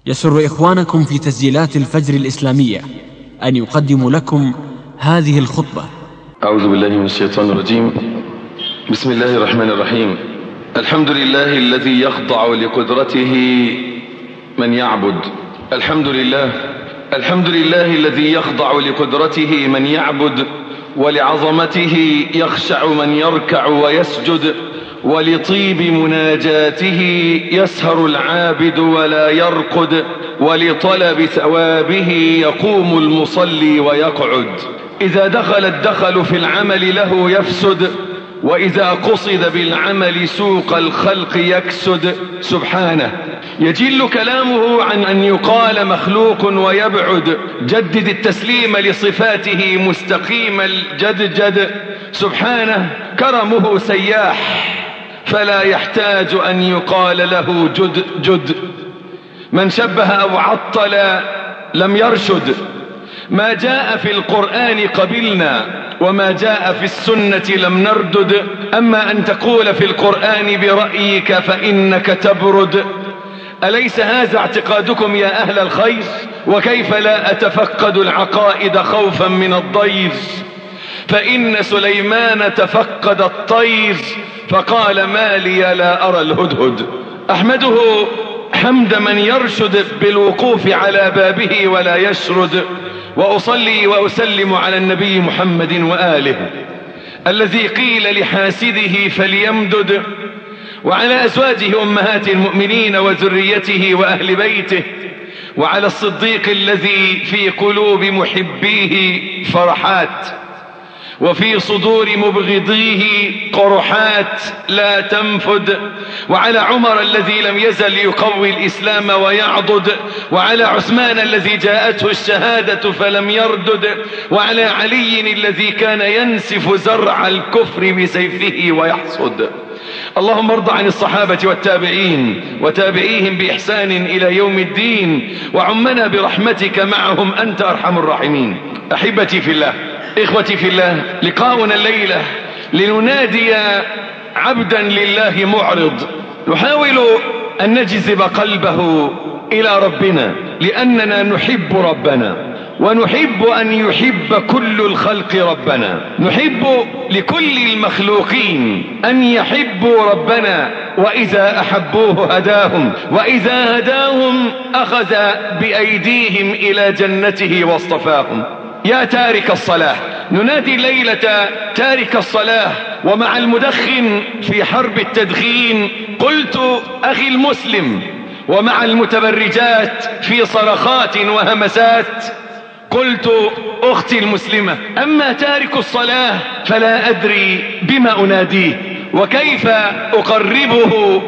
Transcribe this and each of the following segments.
يسر إخوانكم في تسجيلات الفجر الإسلامية أن يقدموا لكم هذه الخطبة أعوذ بالله من الشيطان الرجيم بسم الله الرحمن الرحيم الحمد لله الذي يخضع لقدرته من يعبد الحمد لله الحمد لله الذي يخضع لقدرته من يعبد ولعظمته يخشع من يركع ويسجد ولطيب مناجاته يسهر العابد ولا يرقد ولطلب ثوابه يقوم المصلي ويقعد إذا دخل الدخل في العمل له يفسد وإذا قصد بالعمل سوق الخلق يكسد سبحانه يجل كلامه عن أن يقال مخلوق ويبعد جدد التسليم لصفاته مستقيم الجدجد سبحانه كرمه سياح فلا يحتاج أن يقال له جد جد من شبه أو عطل لم يرشد ما جاء في القرآن قبلنا وما جاء في السنة لم نردد أما أن تقول في القرآن برأيك فإنك تبرد أليس هذا اعتقادكم يا أهل الخير وكيف لا أتفقد العقائد خوفا من الضير فإن سليمان تفقد الطير فقال ما لي لا أرى الهدهد أحمده حمد من يرشد بالوقوف على بابه ولا يشرد وأصلي وأسلم على النبي محمد وآله الذي قيل لحاسده فليمدد وعلى أزواجه أمهات المؤمنين وذريته وأهل بيته وعلى الصديق الذي في قلوب محبيه فرحات وفي صدور مبغضيه قرحات لا تنفد وعلى عمر الذي لم يزل يقوي الإسلام ويعضد وعلى عثمان الذي جاءته الشهادة فلم يردد وعلى علي الذي كان ينسف زرع الكفر بسيفه ويحصد اللهم ارض عن الصحابة والتابعين وتابعيهم بإحسان إلى يوم الدين وعمنا برحمتك معهم أنت أرحم الراحمين أحبتي في الله إخوتي في الله لقاؤنا الليلة لننادي عبدا لله معرض نحاول أن نجذب قلبه إلى ربنا لأننا نحب ربنا ونحب أن يحب كل الخلق ربنا نحب لكل المخلوقين أن يحبوا ربنا وإذا أحبوه هداهم وإذا هداهم أخذ بأيديهم إلى جنته واصطفاهم يا تارك الصلاة ننادي الليلة تارك الصلاة ومع المدخن في حرب التدخين قلت أخي المسلم ومع المتبرجات في صرخات وهمسات قلت أختي المسلمة أما تارك الصلاة فلا أدري بما أناديه وكيف أقربه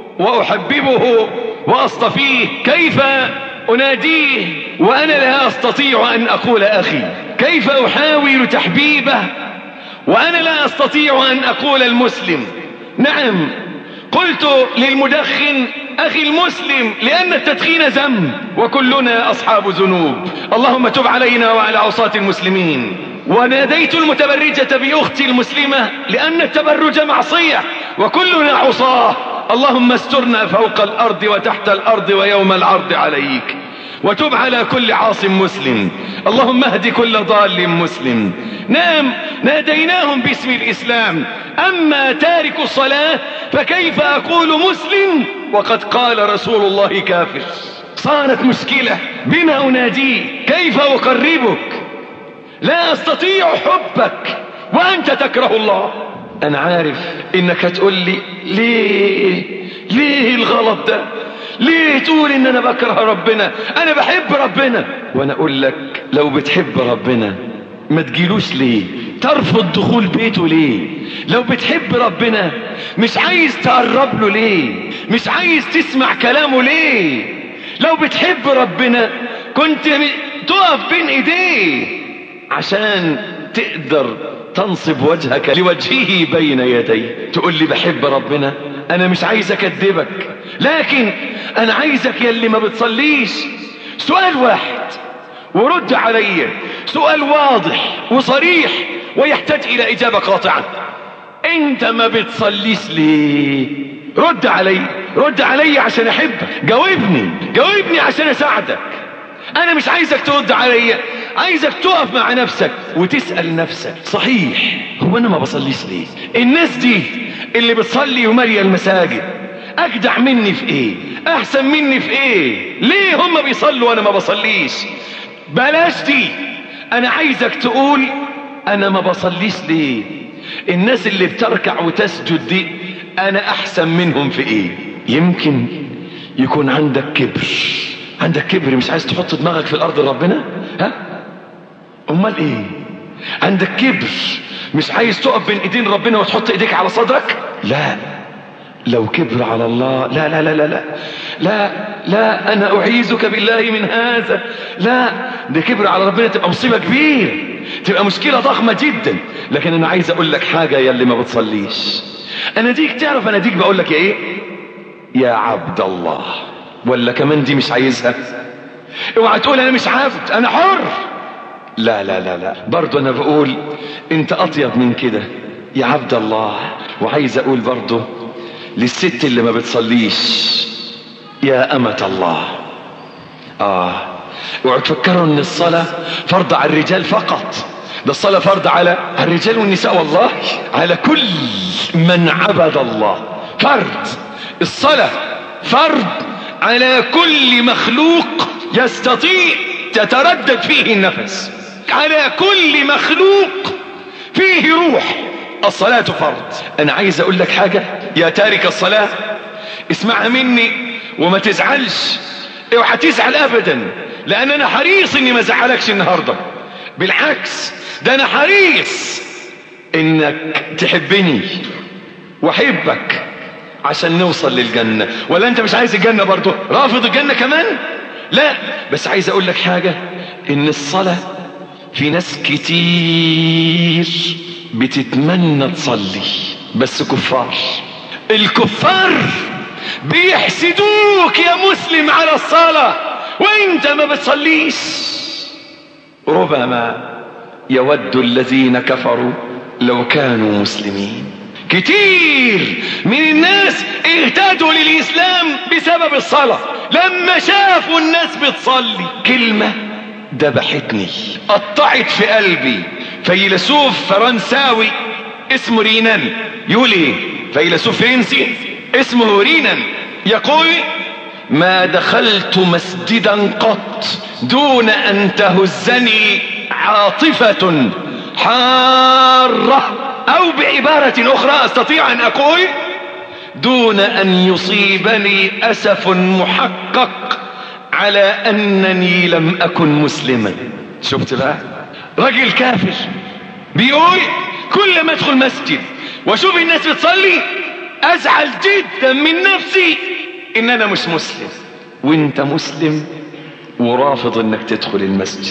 وأحببه وأصطفيه كيف أناديه وأنا لا أستطيع أن أقول أخي كيف أحاول تحبيبه وأنا لا أستطيع أن أقول المسلم نعم قلت للمدخن أخي المسلم لأن التدخين ذنب وكلنا أصحاب ذنوب اللهم تب علينا وعلى عصاة المسلمين وناديت المتبرجة بأختي المسلمة لأن التبرج معصية وكلنا عصاه اللهم استرنا فوق الأرض وتحت الأرض ويوم العرض عليك وتب على كل عاص مسلم اللهم اهد كل ضال مسلم نعم ناديناهم باسم الإسلام أما تارك الصلاة فكيف أقول مسلم وقد قال رسول الله كافر صارت مشكلة بما أناديه كيف أقربك لا أستطيع حبك وأنت تكره الله أنا عارف إنك تقول لي ليه ليه الغلط ده ليه تقول إن أنا بكره ربنا أنا بحب ربنا وأنا أقول لك لو بتحب ربنا ما تجيلوش ليه ترفض دخول بيته ليه لو بتحب ربنا مش عايز تقرب له ليه مش عايز تسمع كلامه ليه لو بتحب ربنا كنت تقف بين ايديه عشان تقدر تنصب وجهك لوجهه بين يديه تقول لي بحب ربنا انا مش عايز اكذبك لكن انا عايزك يلي ما بتصليش سؤال واحد ورد علي سؤال واضح وصريح ويحتاج الى اجابة قاطعة انت ما بتصليش ليه رد علي رد علي عشان احبك جاوبني جاوبني عشان اساعدك انا مش عايزك ترد عليا عايزك تقف مع نفسك وتسأل نفسك صحيح هو انا ما بصليش ليه الناس دي اللي بتصلي وماليه المساجد اجدع مني في ايه احسن مني في ايه ليه هم بيصلوا وانا ما بصليش بلاش دي انا عايزك تقول انا ما بصليش ليه الناس اللي بتركع وتسجد دي انا احسن منهم في ايه يمكن يكون عندك كبر عندك كبر مش عايز تحط دماغك في الارض ربنا ها امال ايه عندك كبر مش عايز تقف بين ايدين ربنا وتحط ايديك على صدرك لا لو كبر على الله لا لا لا لا لا لا لا انا اعيذك بالله من هذا لا ده كبر على ربنا تبقى مصيبة كبيرة تبقى مشكلة ضخمة جدا لكن انا عايز اقول لك حاجة يا اللي ما بتصليش انا ديك تعرف انا ديك بقول لك يا ايه يا عبد الله ولا كمان دي مش عايزها اوعى تقول انا مش عبد انا حر لا لا لا لا برضو انا بقول انت اطيب من كده يا عبد الله وعايز اقول برضو للست اللي ما بتصليش يا امة الله اه اوعوا تفكروا ان الصلاة فرض على الرجال فقط ده الصلاة فرض على الرجال والنساء والله على كل من عبد الله فرض الصلاة فرض على كل مخلوق يستطيع تتردد فيه النفس على كل مخلوق فيه روح الصلاة فرض انا عايز اقول لك حاجة يا تارك الصلاة اسمعها مني وما تزعلش اوعى تزعل ابدا لان انا حريص اني ما ازعلكش النهاردة بالعكس ده انا حريص انك تحبني واحبك عشان نوصل للجنة ولا انت مش عايز الجنة برضه رافض الجنة كمان لا بس عايز اقول لك حاجة ان الصلاة في ناس كتير بتتمنى تصلي بس كفار الكفار بيحسدوك يا مسلم على الصلاة وانت ما بتصليش ربما يود الذين كفروا لو كانوا مسلمين كتير من الناس اهتدوا للإسلام بسبب الصلاة لما شافوا الناس بتصلي كلمة دبحتني قطعت في قلبي فيلسوف فرنساوي اسمه رينان يقول ايه فيلسوف فرنسي اسمه رينان يقول ما دخلت مسجدا قط دون ان تهزني عاطفة حارة او بعبارة اخرى استطيع ان اقول دون ان يصيبني اسف محقق على انني لم اكن مسلما شفت بقى راجل كافر بيقول كل ما ادخل مسجد واشوف الناس بتصلي ازعل جدا من نفسي ان انا مش مسلم وانت مسلم ورافض انك تدخل المسجد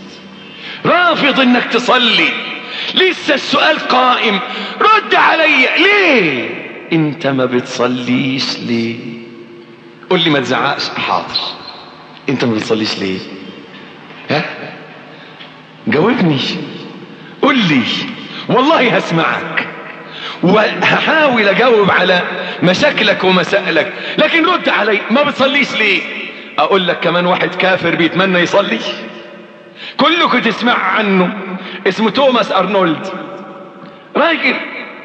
رافض انك تصلي لسه السؤال قائم رد علي ليه انت ما بتصليش ليه قول لي ما تزعقش حاضر انت ما بتصليش ليه ها جاوبني قول لي والله هسمعك وهحاول اجاوب على مشاكلك ومسائلك لكن رد علي ما بتصليش ليه اقول لك كمان واحد كافر بيتمنى يصلي كلكم تسمع عنه اسمه توماس ارنولد راجل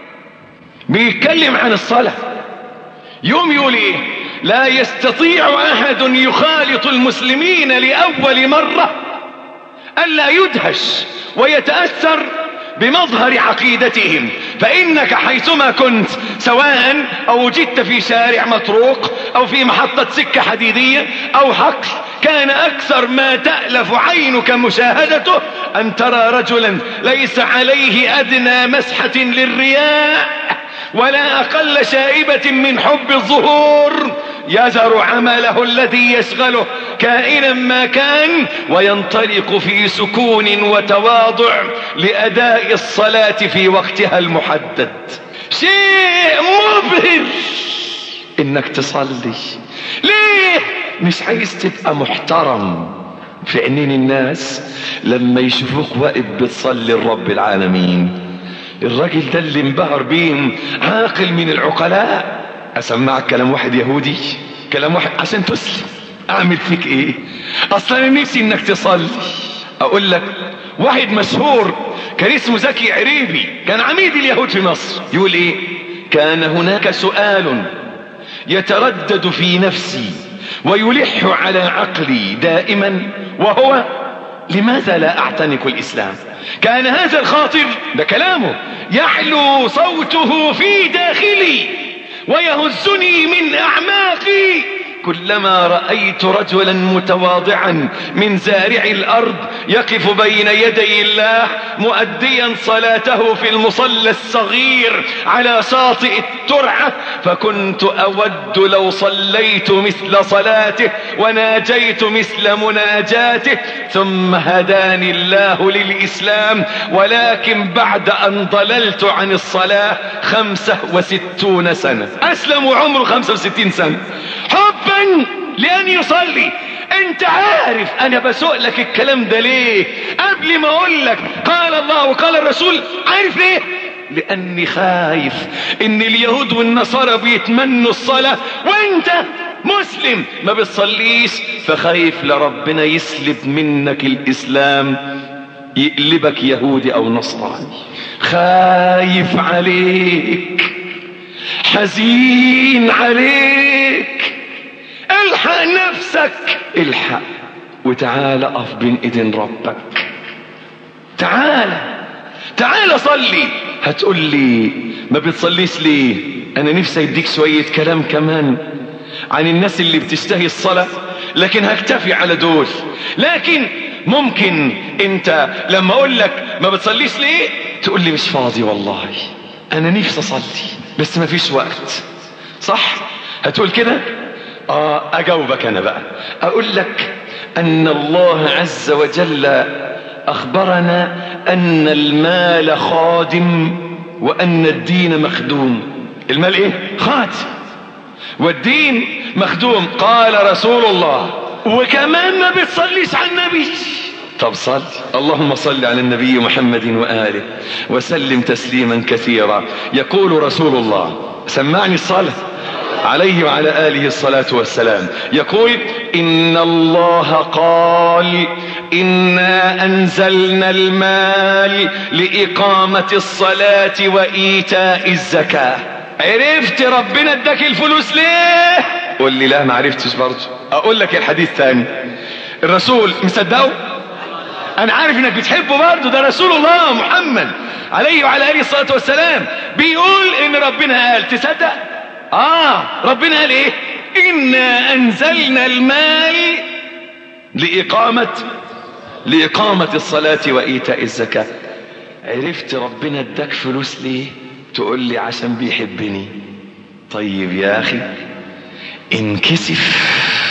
بيتكلم عن الصلاة يوم يقول ايه لا يستطيع احد يخالط المسلمين لاول مرة الا يدهش ويتأثر بمظهر عقيدتهم فإنك حيثما كنت سواء أو وجدت في شارع مطروق أو في محطة سكة حديدية أو حقل كان أكثر ما تألف عينك مشاهدته أن ترى رجلا ليس عليه أدنى مسحة للرياء ولا أقل شائبة من حب الظهور يذر عمله الذي يشغله كائنا ما كان وينطلق في سكون وتواضع لأداء الصلاة في وقتها المحدد شيء مبهر انك تصلي ليه مش عايز تبقى محترم في عينين الناس لما يشوفوك واقف بتصلي لرب العالمين الراجل ده اللي انبهر بيهم عاقل من العقلاء اسمعك كلام واحد يهودي كلام واحد عشان تسلم اعمل فيك ايه اصلا انا نفسي انك تصلي اقول لك واحد مشهور كان اسمه زكي عريبي كان عميد اليهود في مصر يقول ايه كان هناك سؤال يتردد في نفسي ويلح على عقلي دائما وهو لماذا لا اعتنق الاسلام كان هذا الخاطر ده كلامه يعلو صوته في داخلي ويهزني من اعماقي كلما رأيت رجلا متواضعا من زارع الأرض يقف بين يدي الله مؤديا صلاته في المصلى الصغير على شاطئ الترعة فكنت أود لو صليت مثل صلاته وناجيت مثل مناجاته ثم هداني الله للإسلام ولكن بعد أن ضللت عن الصلاة خمسة وستون سنة أسلم عمره خمسة وستين سنة حبا لأن يصلي انت عارف انا بسوق لك الكلام ده ليه قبل ما اقول لك قال الله وقال الرسول عارف ليه لاني خايف ان اليهود والنصارى بيتمنوا الصلاة وانت مسلم ما بتصليش فخايف لربنا يسلب منك الاسلام يقلبك يهودي او نصراني خايف عليك حزين عليك الحق نفسك الحق وتعال اقف بين ايدين ربك تعال تعال صلي هتقول لي ما بتصليش ليه انا نفسي اديك شوية كلام كمان عن الناس اللي بتشتهي الصلاة لكن هكتفي على دول لكن ممكن انت لما اقول لك ما بتصليش ليه تقول لي مش فاضي والله انا نفسي اصلي بس ما فيش وقت صح هتقول كده اه اجاوبك انا بقى اقول لك ان الله عز وجل اخبرنا ان المال خادم وان الدين مخدوم المال ايه خادم والدين مخدوم قال رسول الله وكمان ما بتصليش على النبي طب صل اللهم صل على النبي محمد وآله وسلم تسليما كثيرا يقول رسول الله سمعني الصلاة عليه وعلى آله الصلاة والسلام يقول إن الله قال إنا أنزلنا المال لإقامة الصلاة وإيتاء الزكاة عرفت ربنا اداك الفلوس ليه قول لي لا ما عرفتش برضه اقول لك الحديث ثاني الرسول مصدقه انا عارف انك بتحبه برضه ده رسول الله محمد عليه وعلى اله الصلاه والسلام بيقول ان ربنا قال تصدق اه ربنا قال ايه انا انزلنا المال لاقامه لاقامه الصلاه وايتاء الزكاه عرفت ربنا اداك فلوس ليه تقول لي عشان بيحبني طيب يا اخي انكسف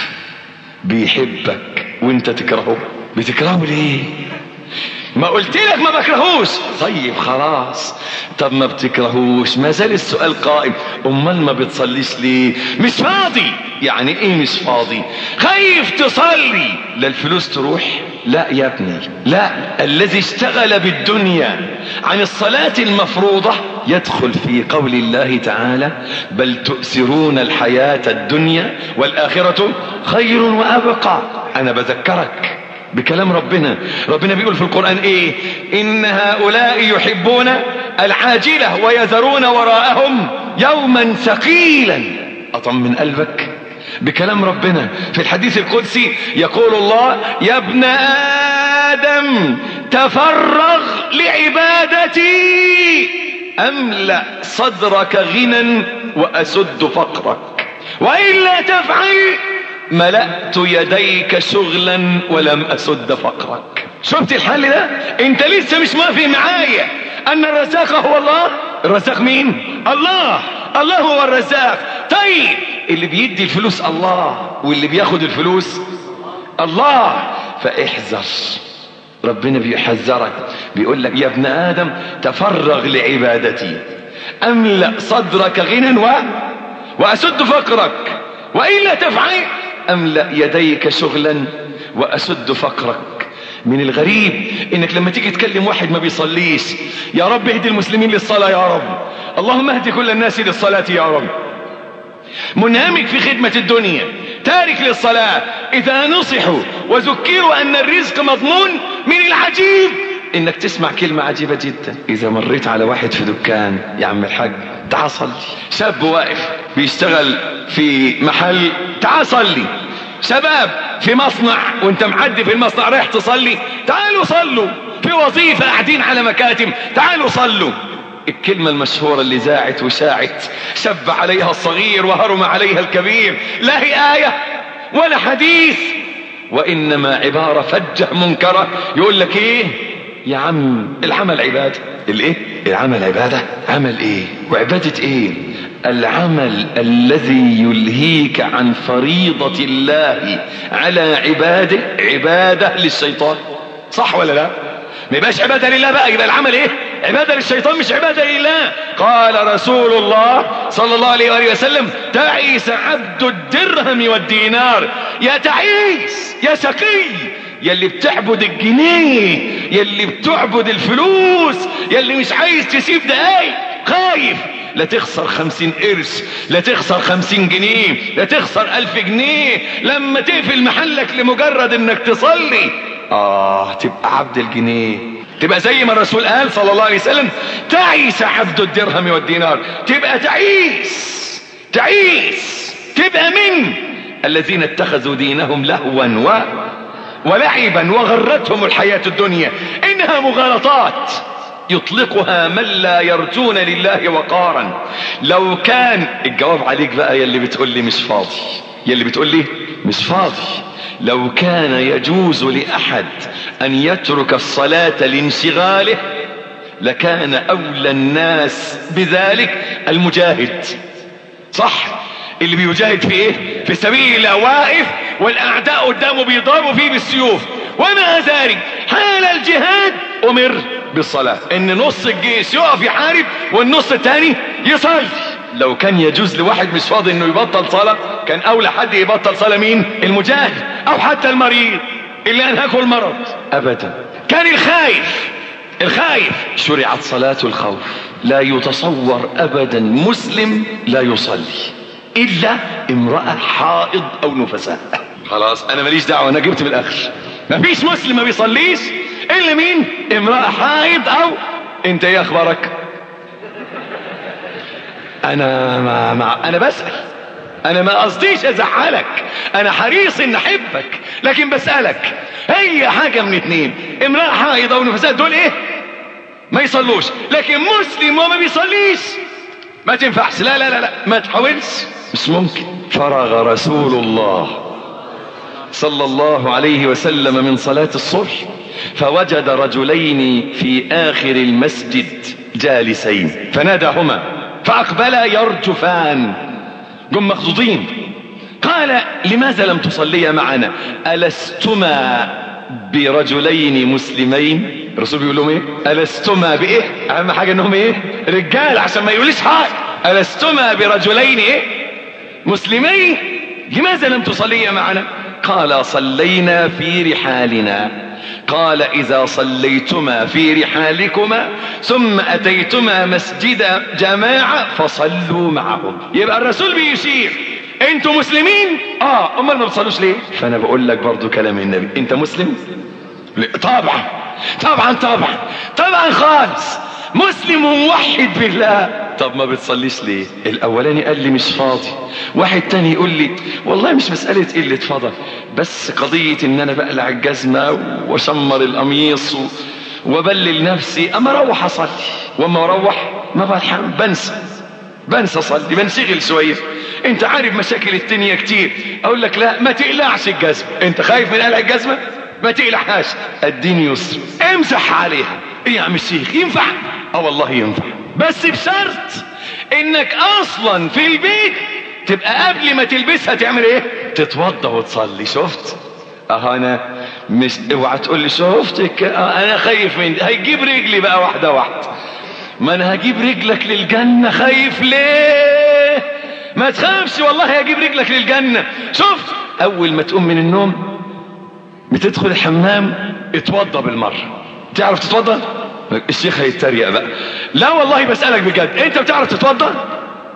بيحبك وانت تكرهه بتكرهه ليه ما قلت لك ما بكرهوش طيب خلاص طب ما بتكرهوش ما زال السؤال قائم امال ما بتصليش ليه مش فاضي يعني ايه مش فاضي خايف تصلي لا الفلوس تروح لا يا ابني لا الذي اشتغل بالدنيا عن الصلاة المفروضة يدخل في قول الله تعالى بل تؤثرون الحياة الدنيا والآخرة خير وأبقى أنا بذكرك بكلام ربنا ربنا بيقول في القرآن ايه ان هؤلاء يحبون العاجلة ويذرون وراءهم يوما ثقيلا اطمن قلبك بكلام ربنا في الحديث القدسي يقول الله يا ابن آدم تفرغ لعبادتي أملأ صدرك غنى وأسد فقرك وإلا تفعل ملأت يديك شغلا ولم أسد فقرك شفت الحل ده انت لسه مش موافق معايا ان الرزاق هو الله الرزاق مين الله الله هو الرزاق طيب اللي بيدي الفلوس الله واللي بياخد الفلوس الله فاحذر ربنا بيحذرك بيقول لك يا ابن ادم تفرغ لعبادتي املأ صدرك غنى و... واسد فقرك والا تفعل املأ يديك شغلا واسد فقرك من الغريب انك لما تيجي تكلم واحد ما بيصليش يا رب اهدي المسلمين للصلاة يا رب اللهم اهدي كل الناس للصلاة يا رب منهمك في خدمة الدنيا تارك للصلاة إذا نصحوا وذكروا أن الرزق مضمون من العجيب إنك تسمع كلمة عجيبة جدا إذا مريت على واحد في دكان يا عم الحاج تعال صلي شاب واقف بيشتغل في محل تعال صلي شباب في مصنع وانت معدي في المصنع رايح تصلي تعالوا صلوا في وظيفة قاعدين على مكاتب تعالوا صلوا الكلمة المشهورة اللي زاعت وشاعت شب عليها الصغير وهرم عليها الكبير لا هي آية ولا حديث وإنما عبارة فجة منكرة يقول لك إيه يا عم العمل عبادة الإيه العمل عبادة عمل إيه وعبادة إيه العمل الذي يلهيك عن فريضة الله على عباده عبادة للشيطان صح ولا لا ما يبقاش عبادة لله بقى يبقى العمل ايه عبادة للشيطان مش عبادة لله قال رسول الله صلى الله عليه وآله وسلم تعيس عبد الدرهم والدينار يا تعيس يا شقي يا اللي بتعبد الجنيه يا اللي بتعبد الفلوس يا اللي مش عايز تسيب دقايق خايف لا تخسر خمسين قرش لا تخسر خمسين جنيه لا تخسر ألف جنيه لما تقفل محلك لمجرد انك تصلي اه تبقى عبد الجنيه تبقى زي ما الرسول قال صلى الله عليه وسلم تعيس عبد الدرهم والدينار تبقى تعيس تعيس تبقى من الذين اتخذوا دينهم لهوا و ولعبا وغرتهم الحياة الدنيا انها مغالطات يطلقها من لا يرجون لله وقارا لو كان الجواب عليك بقى يلي بتقول لي مش فاضي يلي بتقول لي مش فاضي لو كان يجوز لأحد أن يترك الصلاة لانشغاله لكان أولى الناس بذلك المجاهد صح اللي بيجاهد في ايه في سبيل الله واقف والاعداء قدامه بيضربوا فيه بالسيوف ومع ذلك حال الجهاد امر بالصلاة ان نص الجيش يقف يحارب والنص التاني يصلي لو كان يجوز لواحد مش فاضي انه يبطل صلاة كان اولى حد يبطل صلاة مين المجاهد او حتى المريض اللي انهكه المرض ابدا كان الخايف الخايف شرعت صلاة الخوف لا يتصور ابدا مسلم لا يصلي الا امرأة حائض او نفساء خلاص انا ماليش دعوة انا جبت من الاخر مفيش مسلم ما بيصليش الا مين امرأة حائض او انت ايه اخبارك انا ما, ما انا بسأل انا ما قصديش ازعلك انا حريص ان احبك لكن بسألك هي حاجة من اتنين امرأة حائض او نفساء دول ايه ما يصلوش لكن مسلم وما بيصليش ما تنفعش لا لا لا لا ما تحاولش مش ممكن فرغ رسول الله صلى الله عليه وسلم من صلاة الصبح فوجد رجلين في آخر المسجد جالسين فناداهما فأقبلا يرجفان جم مخضوضين قال لماذا لم تصليا معنا ألستما برجلين مسلمين الرسول بيقول لهم ايه ألستما بإيه أهم حاجة انهم ايه رجال عشان ما يقوليش حاجة ألستما برجلين ايه مسلمين لماذا لم تصليا معنا قال صلينا في رحالنا قال إذا صليتما في رحالكما ثم أتيتما مسجد جماعة فصلوا معهم يبقى الرسول بيشير انتوا مسلمين اه امال ما بتصلوش ليه فانا بقول لك برضو كلام النبي انت مسلم طبعا طبعا طبعا طبعا خالص مسلم وموحد بالله طب ما بتصليش ليه الاولاني قال لي مش فاضي واحد تاني يقول لي والله مش مسألة قلة فضل بس قضية ان انا بقلع الجزمة واشمر القميص و... وبلل نفسي اما اروح اصلي واما اروح ما بلحق بنسى بنسى اصلي بنشغل شوية انت عارف مشاكل الدنيا كتير اقول لك لا ما تقلعش الجزمة انت خايف من قلع الجزمة ما تقلعهاش الدين يسر امسح عليها ايه يا عم الشيخ ينفع اه والله ينفع بس بشرط انك اصلا في البيت تبقى قبل ما تلبسها تعمل ايه تتوضى وتصلي شفت اه انا مش اوعى تقول لي شفتك اه انا خايف من هيجيب رجلي بقى واحده واحده ما انا هجيب رجلك للجنه خايف ليه ما تخافش والله هجيب رجلك للجنه شفت اول ما تقوم من النوم بتدخل الحمام اتوضى بالمره تعرف تتوضى الشيخ هيتريق بقى لا والله بسألك بجد انت بتعرف تتوضى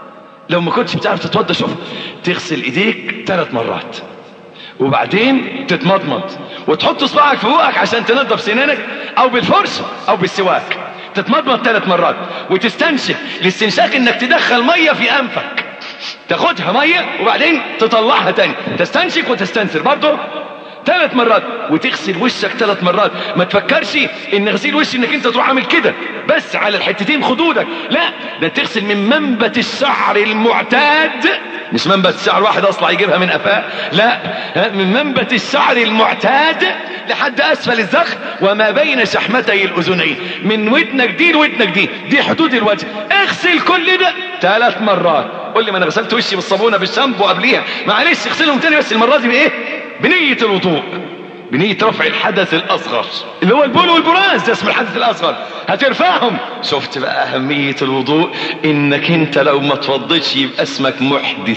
لو ما كنتش بتعرف تتوضى شوف تغسل ايديك ثلاث مرات وبعدين تتمضمض وتحط صباعك في بوقك عشان تنظف سنانك او بالفرشة او بالسواك تتمضمض ثلاث مرات وتستنشق الاستنشاق انك تدخل مية في انفك تاخدها مية وبعدين تطلعها تاني تستنشق وتستنثر برضه ثلاث مرات وتغسل وشك ثلاث مرات ما تفكرش ان غسيل وش انك انت تروح عامل كده بس على الحتتين خدودك لا ده تغسل من منبت الشعر المعتاد مش منبت الشعر واحد اصلا يجيبها من قفاه لا من منبت الشعر المعتاد لحد اسفل الذخر وما بين شحمتي الاذنين من ودنك دي لودنك دي دي حدود الوجه اغسل كل ده ثلاث مرات قول لي ما انا غسلت وشي بالصابونه بالشامبو قبليها معلش اغسلهم تاني بس المره دي بايه بنية الوضوء بنية رفع الحدث الأصغر اللي هو البول والبراز ده اسم الحدث الأصغر هترفعهم شفت بقى أهمية الوضوء إنك أنت لو ما توضيتش يبقى اسمك محدث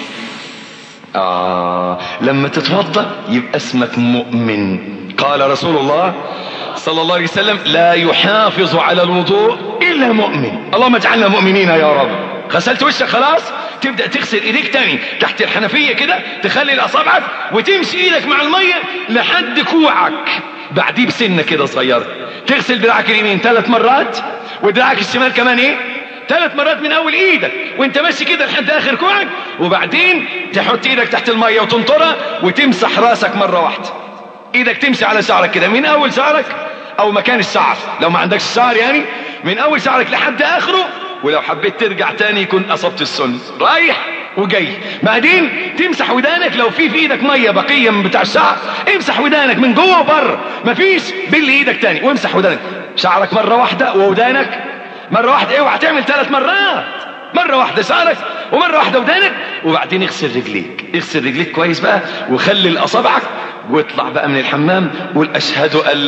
آه لما تتوضى يبقى اسمك مؤمن قال رسول الله صلى الله عليه وسلم لا يحافظ على الوضوء إلا مؤمن اللهم اجعلنا مؤمنين يا رب غسلت وشك خلاص تبدأ تغسل ايديك تاني تحت الحنفية كده تخلي الاصابعك وتمشي ايدك مع المية لحد كوعك بعديه بسنة كده صغيرة تغسل دراعك اليمين ثلاث مرات ودراعك الشمال كمان ايه ثلاث مرات من اول ايدك وانت ماشي كده لحد اخر كوعك وبعدين تحط ايدك تحت المية وتنطرها وتمسح راسك مرة واحدة ايدك تمشي على شعرك كده من اول شعرك او مكان الشعر لو ما عندكش شعر يعني من اول شعرك لحد اخره ولو حبيت ترجع تاني يكون اصبت السن رايح وجاي بعدين تمسح ودانك لو في في ايدك ميه بقيه من بتاع الشعر امسح ودانك من جوه وبره مفيش بل ايدك تاني وامسح ودانك شعرك مره واحده وودانك مره واحده اوعى تعمل ثلاث مرات مرة واحدة شعرك ومرة واحدة ودانك وبعدين اغسل رجليك اغسل رجليك كويس بقى وخلي اصابعك واطلع بقى من الحمام قول اشهد ان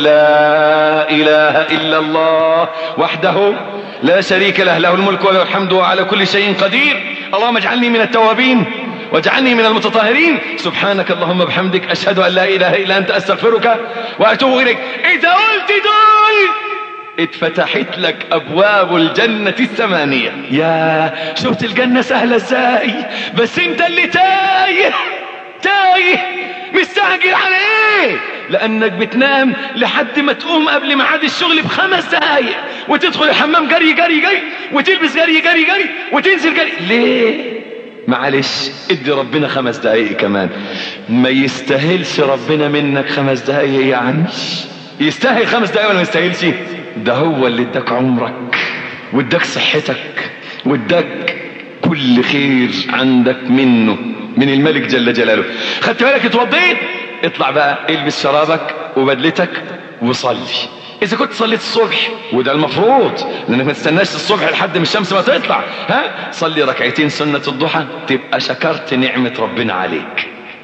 لا اله الا الله وحده لا شريك له له الملك وله الحمد وعلى كل شيء قدير اللهم اجعلني من التوابين واجعلني من المتطهرين سبحانك اللهم بحمدك اشهد ان لا اله الا انت استغفرك واتوب اليك اذا قلت دول اتفتحت لك ابواب الجنة الثمانية يا شفت الجنة سهلة ازاي بس انت اللي تايه تايه مستعجل على ايه لانك بتنام لحد ما تقوم قبل ميعاد الشغل بخمس دقايق وتدخل الحمام جري جري جري وتلبس جري جري جري وتنزل جري ليه معلش ادي ربنا خمس دقايق كمان ما يستاهلش ربنا منك خمس دقايق يعني يستاهل خمس دقايق ولا ما يستاهلش ده هو اللي اداك عمرك واداك صحتك واداك كل خير عندك منه من الملك جل جلاله خدت بالك اتوضيت اطلع بقى البس شرابك وبدلتك وصلي اذا كنت صليت الصبح وده المفروض لانك ما تستناش الصبح لحد ما الشمس ما تطلع ها صلي ركعتين سنة الضحى تبقى شكرت نعمة ربنا عليك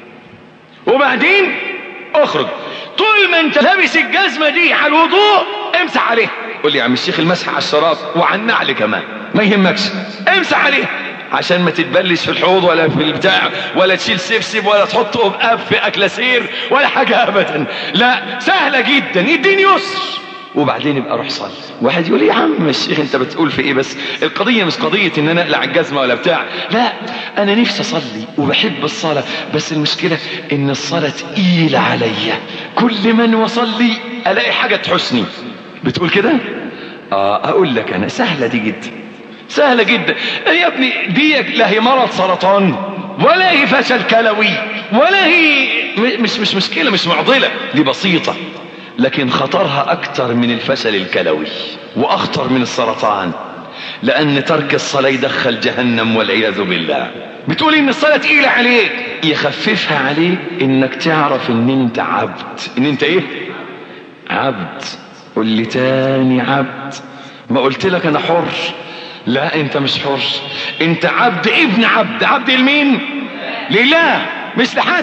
وبعدين اخرج طول ما انت لابس الجزمة دي على الوضوء امسح عليه قول لي يا عم الشيخ المسح على الشراب وعلى النعل كمان ما يهمكش امسح عليه عشان ما تتبلش في الحوض ولا في البتاع ولا تشيل سبسب ولا تحط اب في اكلاسير ولا حاجة ابدا لا سهلة جدا الدين يسر وبعدين يبقى روح صلي واحد يقول يا عم الشيخ انت بتقول في ايه بس القضية مش قضية ان انا اقلع الجزمة ولا بتاع لا انا نفسي اصلي وبحب الصلاة بس المشكلة ان الصلاة تقيلة عليا كل من وصلي الاقي حاجة تحسني بتقول كده اه اقول لك انا سهلة دي جدا سهلة جدا يا ابني دي لا هي مرض سرطان ولا هي فشل كلوي ولا هي مش مش مشكلة مش معضلة دي بسيطة لكن خطرها اكتر من الفشل الكلوي واخطر من السرطان لان ترك الصلاة يدخل جهنم والعياذ بالله بتقول ان الصلاة تقيلة عليك يخففها عليك انك تعرف ان انت عبد ان انت ايه عبد قول لي تاني عبد ما قلت لك انا حر لا انت مش حر انت عبد ابن عبد عبد لمين لله مش لحد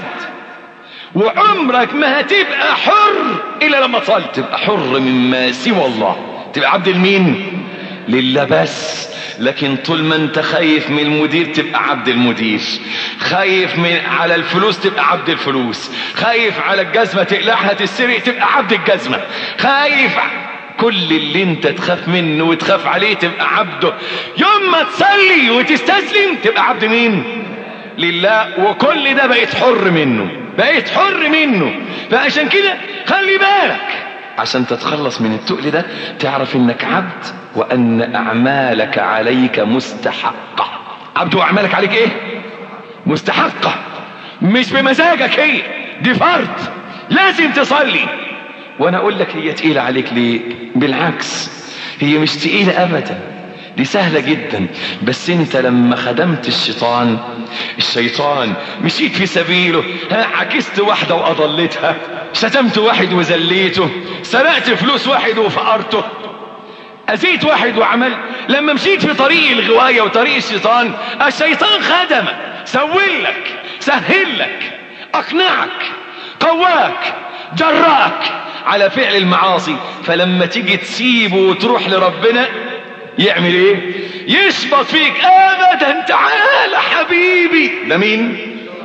وعمرك ما هتبقى حر الا لما تصلي تبقى حر مما سوى الله تبقى عبد لمين لله بس لكن طول ما انت خايف من المدير تبقى عبد المدير خايف من على الفلوس تبقى عبد الفلوس خايف على الجزمة تقلعها تسرق تبقى عبد الجزمة خايف كل اللي انت تخاف منه وتخاف عليه تبقى عبده يوم ما تصلي وتستسلم تبقى عبد مين لله وكل ده بقيت حر منه بقيت حر منه فعشان كده خلي بالك عشان تتخلص من التقل ده تعرف انك عبد وان اعمالك عليك مستحقة عبد واعمالك عليك ايه مستحقة مش بمزاجك هي دي فرض لازم تصلي وانا اقول لك هي تقيلة عليك ليه بالعكس هي مش تقيلة ابدا دي سهلة جدا بس انت لما خدمت الشيطان الشيطان مشيت في سبيله ها عكست واحدة واضلتها شتمت واحد وزليته سرقت فلوس واحد وفقرته أزيت واحد وعمل لما مشيت في طريق الغواية وطريق الشيطان الشيطان خدمك سول لك سهل لك أقنعك قواك جرأك على فعل المعاصي فلما تيجي تسيبه وتروح لربنا يعمل ايه يشبط فيك ابدا تعال حبيبي ده مين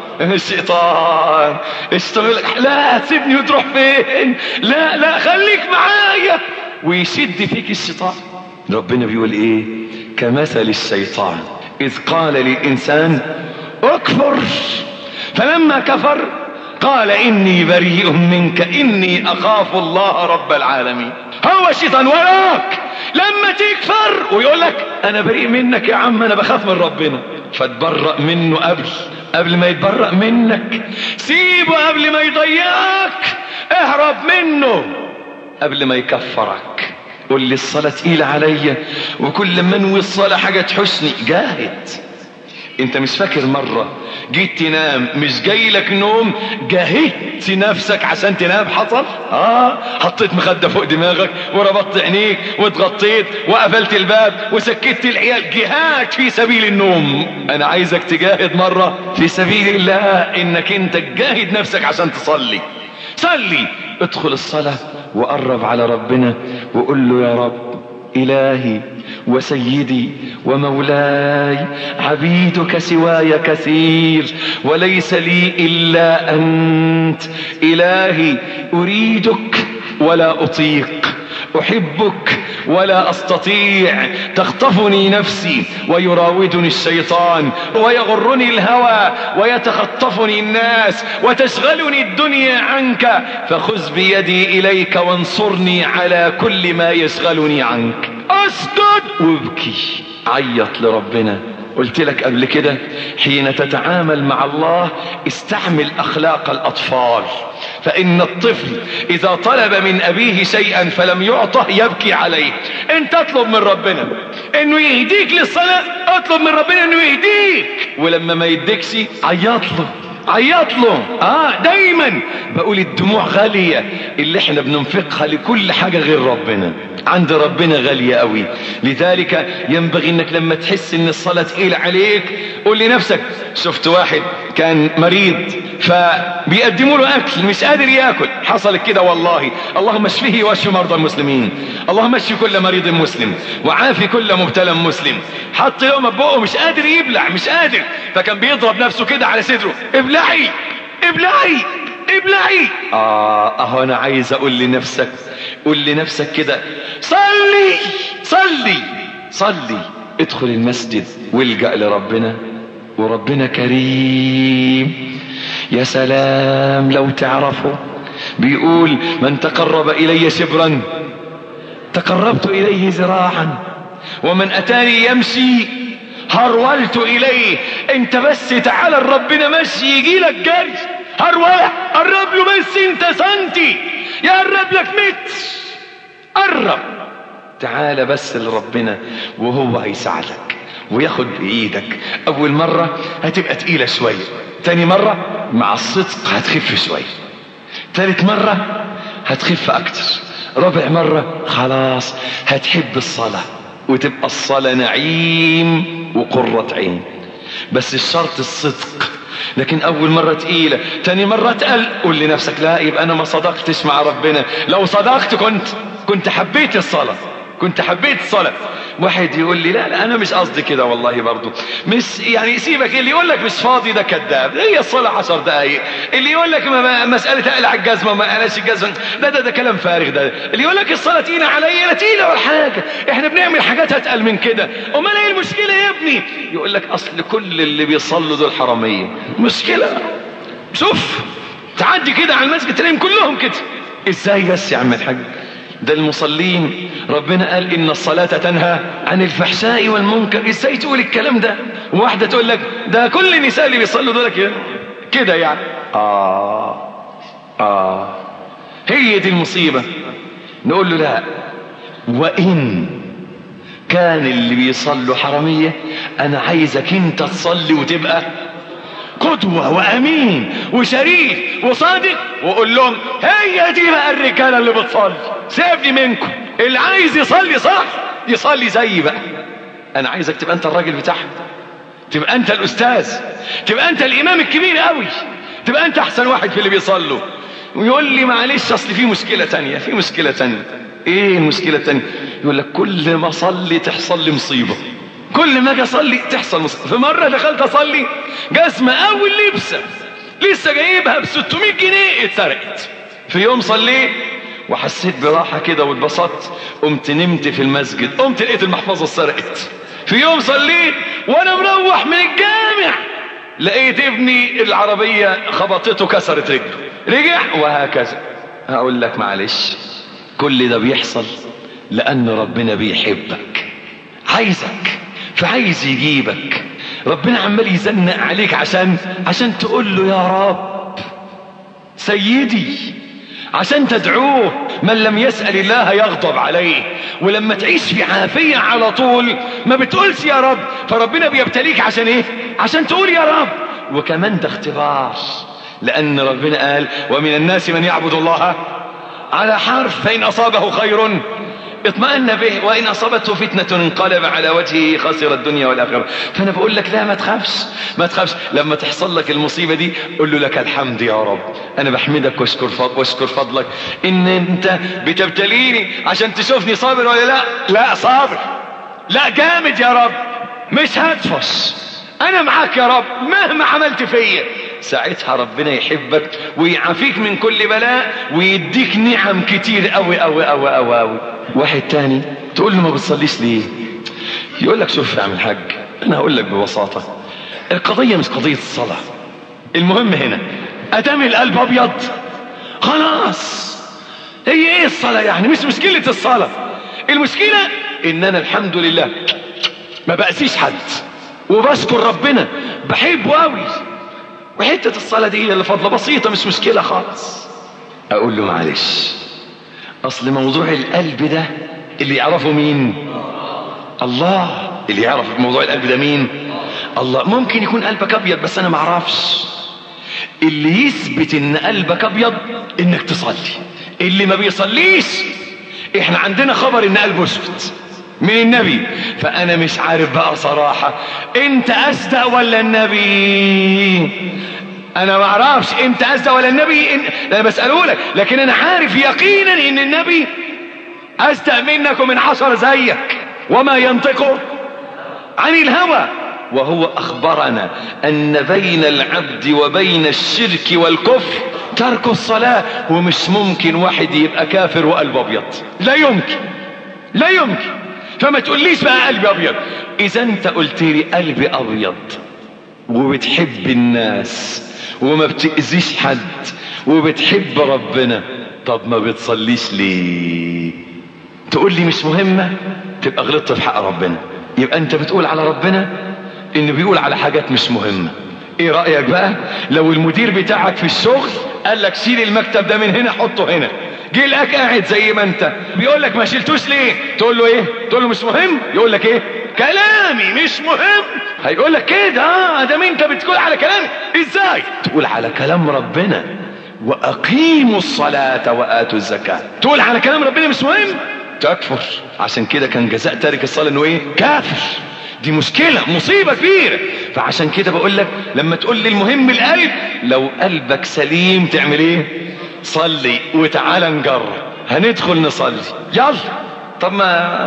الشيطان اشتغل لا تسيبني وتروح فين لا لا خليك معايا ويشد فيك الشيطان ربنا بيقول ايه كمثل الشيطان اذ قال للانسان اكفر فلما كفر قال اني بريء منك اني اخاف الله رب العالمين هو الشيطان وراك لما تكفر ويقول لك انا بريء منك يا عم انا بخاف من ربنا فتبرأ منه قبل قبل ما يتبرأ منك سيبه قبل ما يضيعك اهرب منه قبل ما يكفرك قول لي الصلاة تقيلة عليا وكل ما انوي الصلاة حاجة تحسني جاهد انت مش فاكر مرة جيت تنام مش جاي لك نوم جاهدت نفسك عشان تنام حصل اه حطيت مخدة فوق دماغك وربطت عينيك واتغطيت وقفلت الباب وسكت العيال جهاد في سبيل النوم انا عايزك تجاهد مرة في سبيل الله انك انت تجاهد نفسك عشان تصلي صلي ادخل الصلاة وقرب على ربنا وقول له يا رب إلهي وسيدي ومولاي عبيدك سواي كثير وليس لي إلا أنت إلهي أريدك ولا أطيق أحبك ولا أستطيع تخطفني نفسي ويراودني الشيطان ويغرني الهوى ويتخطفني الناس وتشغلني الدنيا عنك فخذ بيدي إليك وانصرني على كل ما يشغلني عنك أسجد وابكي عيط لربنا قلت لك قبل كده حين تتعامل مع الله استعمل أخلاق الأطفال فإن الطفل إذا طلب من أبيه شيئا فلم يعطه يبكي عليه انت اطلب من ربنا انه يهديك للصلاة اطلب من ربنا انه يهديك ولما ما يديكش عيط له عيط له اه دايما بقول الدموع غالية اللي احنا بننفقها لكل حاجة غير ربنا عند ربنا غالية قوي لذلك ينبغي انك لما تحس ان الصلاة تقيل عليك قول لنفسك شفت واحد كان مريض فبيقدموا له اكل مش قادر ياكل حصلت كده والله اللهم اشفيه واشف مرضى المسلمين اللهم اشف كل مريض مسلم وعافي كل مبتلى مسلم حط يوم بقه مش قادر يبلع مش قادر فكان بيضرب نفسه كده على صدره ابلعي ابلعي ابلعي اه اهو انا عايز اقول لنفسك قول لنفسك كده صلي صلي صلي ادخل المسجد والجأ لربنا وربنا كريم يا سلام لو تعرفه بيقول من تقرب إلي شبرا تقربت إليه زراعا ومن أتاني يمشي هرولت إليه انت بس تعالى ربنا مشي يجي لك جري هرولة قرب له بس انت سنتي يقرب لك متر قرب تعالى بس لربنا وهو هيساعدك وياخد بإيدك أول مرة هتبقى تقيلة شوية تاني مرة مع الصدق هتخف شوية تالت مرة هتخف أكتر رابع مرة خلاص هتحب الصلاة وتبقى الصلاة نعيم وقرة عين بس الشرط الصدق لكن اول مرة تقيلة تاني مرة تقل قول لنفسك لا يبقى انا ما صدقتش مع ربنا لو صدقت كنت كنت حبيت الصلاة كنت حبيت الصلاة واحد يقول لي لا لا انا مش قصدي كده والله برضو مش يعني سيبك اللي يقول لك مش فاضي ده كذاب هي الصلاه 10 دقائق اللي يقول لك ما مساله اقلع الجزمه ما اقلعش الجزمه ده, ده ده كلام فارغ ده اللي يقول لك الصلاه تقيله عليا لا تقيله ولا حاجه احنا بنعمل حاجات اتقل من كده امال ايه المشكله يا ابني يقول لك اصل كل اللي بيصلوا دول حراميه مشكله شوف تعدي كده على المسجد تلاقيهم كلهم كده ازاي بس يا عم الحاج ده المصلين ربنا قال ان الصلاة تنهى عن الفحشاء والمنكر ازاي تقول الكلام ده واحدة تقول لك ده كل النساء اللي بيصلوا دول كده كده يعني اه اه هي دي المصيبة نقول له لا وان كان اللي بيصلوا حرامية انا عايزك انت تصلي وتبقى قدوة وامين وشريف وصادق وقول لهم هي دي بقى الرجالة اللي بتصلي سيبني منكم اللي عايز يصلي صح يصلي زيي بقى انا عايزك تبقى انت الراجل بتاعهم تبقى انت الاستاذ تبقى انت الامام الكبير قوي تبقى انت احسن واحد في اللي بيصلوا ويقول لي معلش اصل في مشكلة تانية في مشكلة تانية ايه المشكلة التانية يقول لك كل ما اصلي تحصل لي مصيبة كل ما اجي اصلي تحصل مصيبة في مرة دخلت اصلي جزمة اول لبسة لسه جايبها ب 600 جنيه اتسرقت في يوم صليت وحسيت براحة كده واتبسطت قمت نمت في المسجد قمت لقيت المحفظة اتسرقت في يوم صليت وانا مروح من الجامع لقيت ابني العربية خبطته كسرت رجله رجع وهكذا هقول لك معلش كل ده بيحصل لأن ربنا بيحبك عايزك فعايز يجيبك ربنا عمال يزنق عليك عشان عشان تقول له يا رب سيدي عشان تدعوه من لم يسأل الله يغضب عليه ولما تعيش في عافية على طول ما بتقولش يا رب فربنا بيبتليك عشان ايه عشان تقول يا رب وكمان ده اختبار لأن ربنا قال ومن الناس من يعبد الله على حرف فإن أصابه خير اطمأن به وإن أصابته فتنة انقلب على وجهه خسر الدنيا والآخرة فأنا بقول لك لا ما تخافش ما تخافش لما تحصل لك المصيبة دي قل له لك الحمد يا رب أنا بحمدك واشكر فضلك, واشكر فضلك إن أنت بتبتليني عشان تشوفني صابر ولا لا لا صابر لا جامد يا رب مش هدفش أنا معاك يا رب مهما عملت فيا ساعتها ربنا يحبك ويعافيك من كل بلاء ويديك نعم كتير قوي قوي قوي قوي قوي واحد تاني تقول له ما بتصليش ليه يقول لك شوف يا عم الحاج انا هقول لك ببساطة القضية مش قضية الصلاة المهم هنا ادام القلب ابيض خلاص هي ايه الصلاة يعني مش مشكلة الصلاة المشكلة ان انا الحمد لله ما بأسيش حد وبشكر ربنا بحبه قوي وحتة الصلاة دي هي اللي فضلة بسيطة مش مشكلة خالص اقول له معلش اصل موضوع القلب ده اللي يعرفه مين الله اللي يعرف موضوع القلب ده مين الله ممكن يكون قلبك ابيض بس انا ما اعرفش اللي يثبت ان قلبك ابيض انك تصلي اللي ما بيصليش احنا عندنا خبر ان قلبه اسود من النبي فانا مش عارف بقى صراحة انت اصدق ولا النبي انا ما اعرفش انت اصدق ولا النبي إن... انا بسأله لك لكن انا عارف يقينا ان النبي اصدق منك ومن عشر زيك وما ينطقه عن الهوى وهو اخبرنا ان بين العبد وبين الشرك والكفر ترك الصلاة ومش ممكن واحد يبقى كافر وقلبه ابيض لا يمكن لا يمكن فما تقوليش بقى قلبي ابيض اذا انت قلت لي قلبي ابيض وبتحب الناس وما بتأذيش حد وبتحب ربنا طب ما بتصليش ليه تقول لي مش مهمة تبقى غلطت في حق ربنا يبقى انت بتقول على ربنا انه بيقول على حاجات مش مهمة ايه رأيك بقى لو المدير بتاعك في الشغل قال لك شيل المكتب ده من هنا حطه هنا جه لك قاعد زي ما انت بيقول لك ما شلتوش ليه تقول له ايه تقول له مش مهم يقول لك ايه كلامي مش مهم هيقول لك كده اه ده انت بتقول على كلامي ازاي تقول على كلام ربنا واقيموا الصلاة واتوا الزكاة تقول على كلام ربنا مش مهم تكفر عشان كده كان جزاء تارك الصلاة انه ايه كافر دي مشكلة مصيبة كبيرة فعشان كده بقول لك لما تقول لي المهم القلب لو قلبك سليم تعمل ايه صلي وتعالى نجرب هندخل نصلي يلا طب ما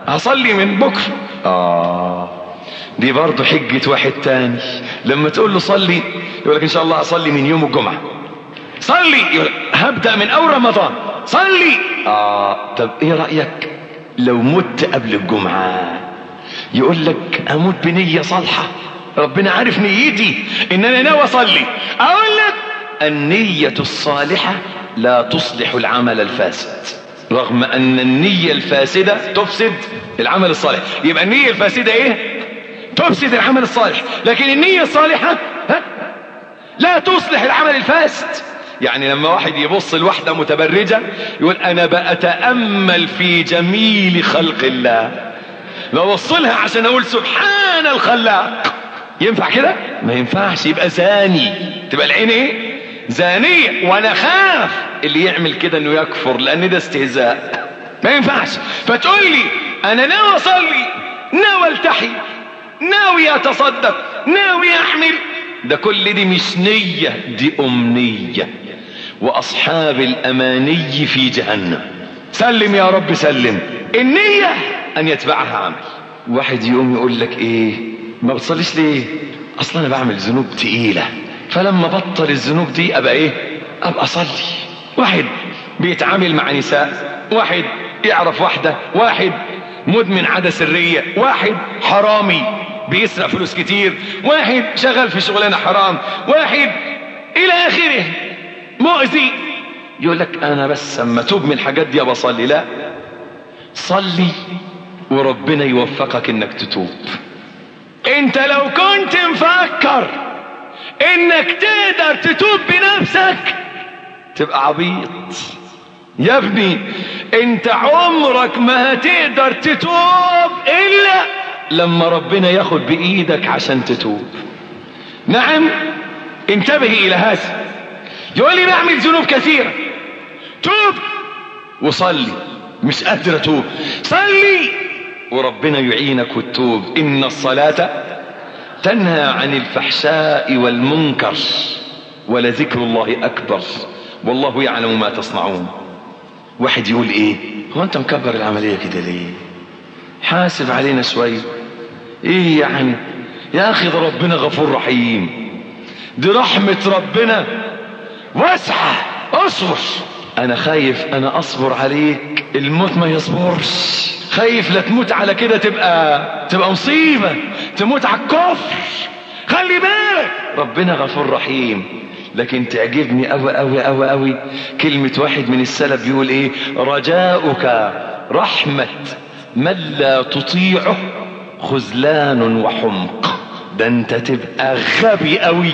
هصلي من بكرة اه دي برضه حجة واحد تاني لما تقول له صلي يقول لك ان شاء الله اصلي من يوم الجمعة صلي يقول لك هبدأ من اول رمضان صلي اه طب ايه رأيك لو مت قبل الجمعة يقول لك اموت بنية صالحة ربنا عارف نيتي ان انا ناوي اصلي اقول لك النية الصالحة لا تصلح العمل الفاسد رغم ان النية الفاسدة تفسد العمل الصالح يبقى النية الفاسدة ايه تفسد العمل الصالح لكن النية الصالحة ها؟ لا تصلح العمل الفاسد يعني لما واحد يبص لواحدة متبرجة يقول انا بأتأمل في جميل خلق الله ببص لها عشان اقول سبحان الخلاق ينفع كده ما ينفعش يبقى زاني تبقى العين ايه زانية وانا خاف اللي يعمل كده انه يكفر لان ده استهزاء ما ينفعش فتقول لي انا ناوي اصلي ناوي التحي ناوي اتصدق ناوي احمل ده كل دي مش نية دي امنية واصحاب الاماني في جهنم سلم يا رب سلم النية ان يتبعها عمل واحد يقوم يقول لك ايه ما بتصليش ليه اصلا انا بعمل ذنوب تقيلة فلما بطل الذنوب دي ابقى ايه ابقى اصلي واحد بيتعامل مع نساء واحد يعرف واحدة واحد مدمن عادة سرية واحد حرامي بيسرق فلوس كتير واحد شغال في شغلانة حرام واحد الى اخره مؤذي يقول لك انا بس اما توب من الحاجات دي بصلي لا صلي وربنا يوفقك انك تتوب انت لو كنت مفكر انك تقدر تتوب بنفسك تبقى عبيط يا ابني انت عمرك ما هتقدر تتوب الا لما ربنا ياخد بايدك عشان تتوب نعم انتبه الى هذا يقول لي بعمل ذنوب كثيرة توب وصلي مش قادر اتوب صلي وربنا يعينك وتتوب ان الصلاة تنهى عن الفحشاء والمنكر ولذكر الله اكبر والله يعلم ما تصنعون واحد يقول ايه هو انت مكبر العملية كده ليه حاسب علينا شوية ايه يعني يا اخي ده ربنا غفور رحيم دي رحمة ربنا واسعة اصبر انا خايف انا اصبر عليك الموت ما يصبرش خايف لا تموت على كده تبقى تبقى مصيبة تموت على الكفر خلي بالك ربنا غفور رحيم لكن تعجبني قوي قوي قوي قوي كلمة واحد من السلف بيقول ايه رجاؤك رحمة من لا تطيعه خذلان وحمق ده انت تبقى غبي قوي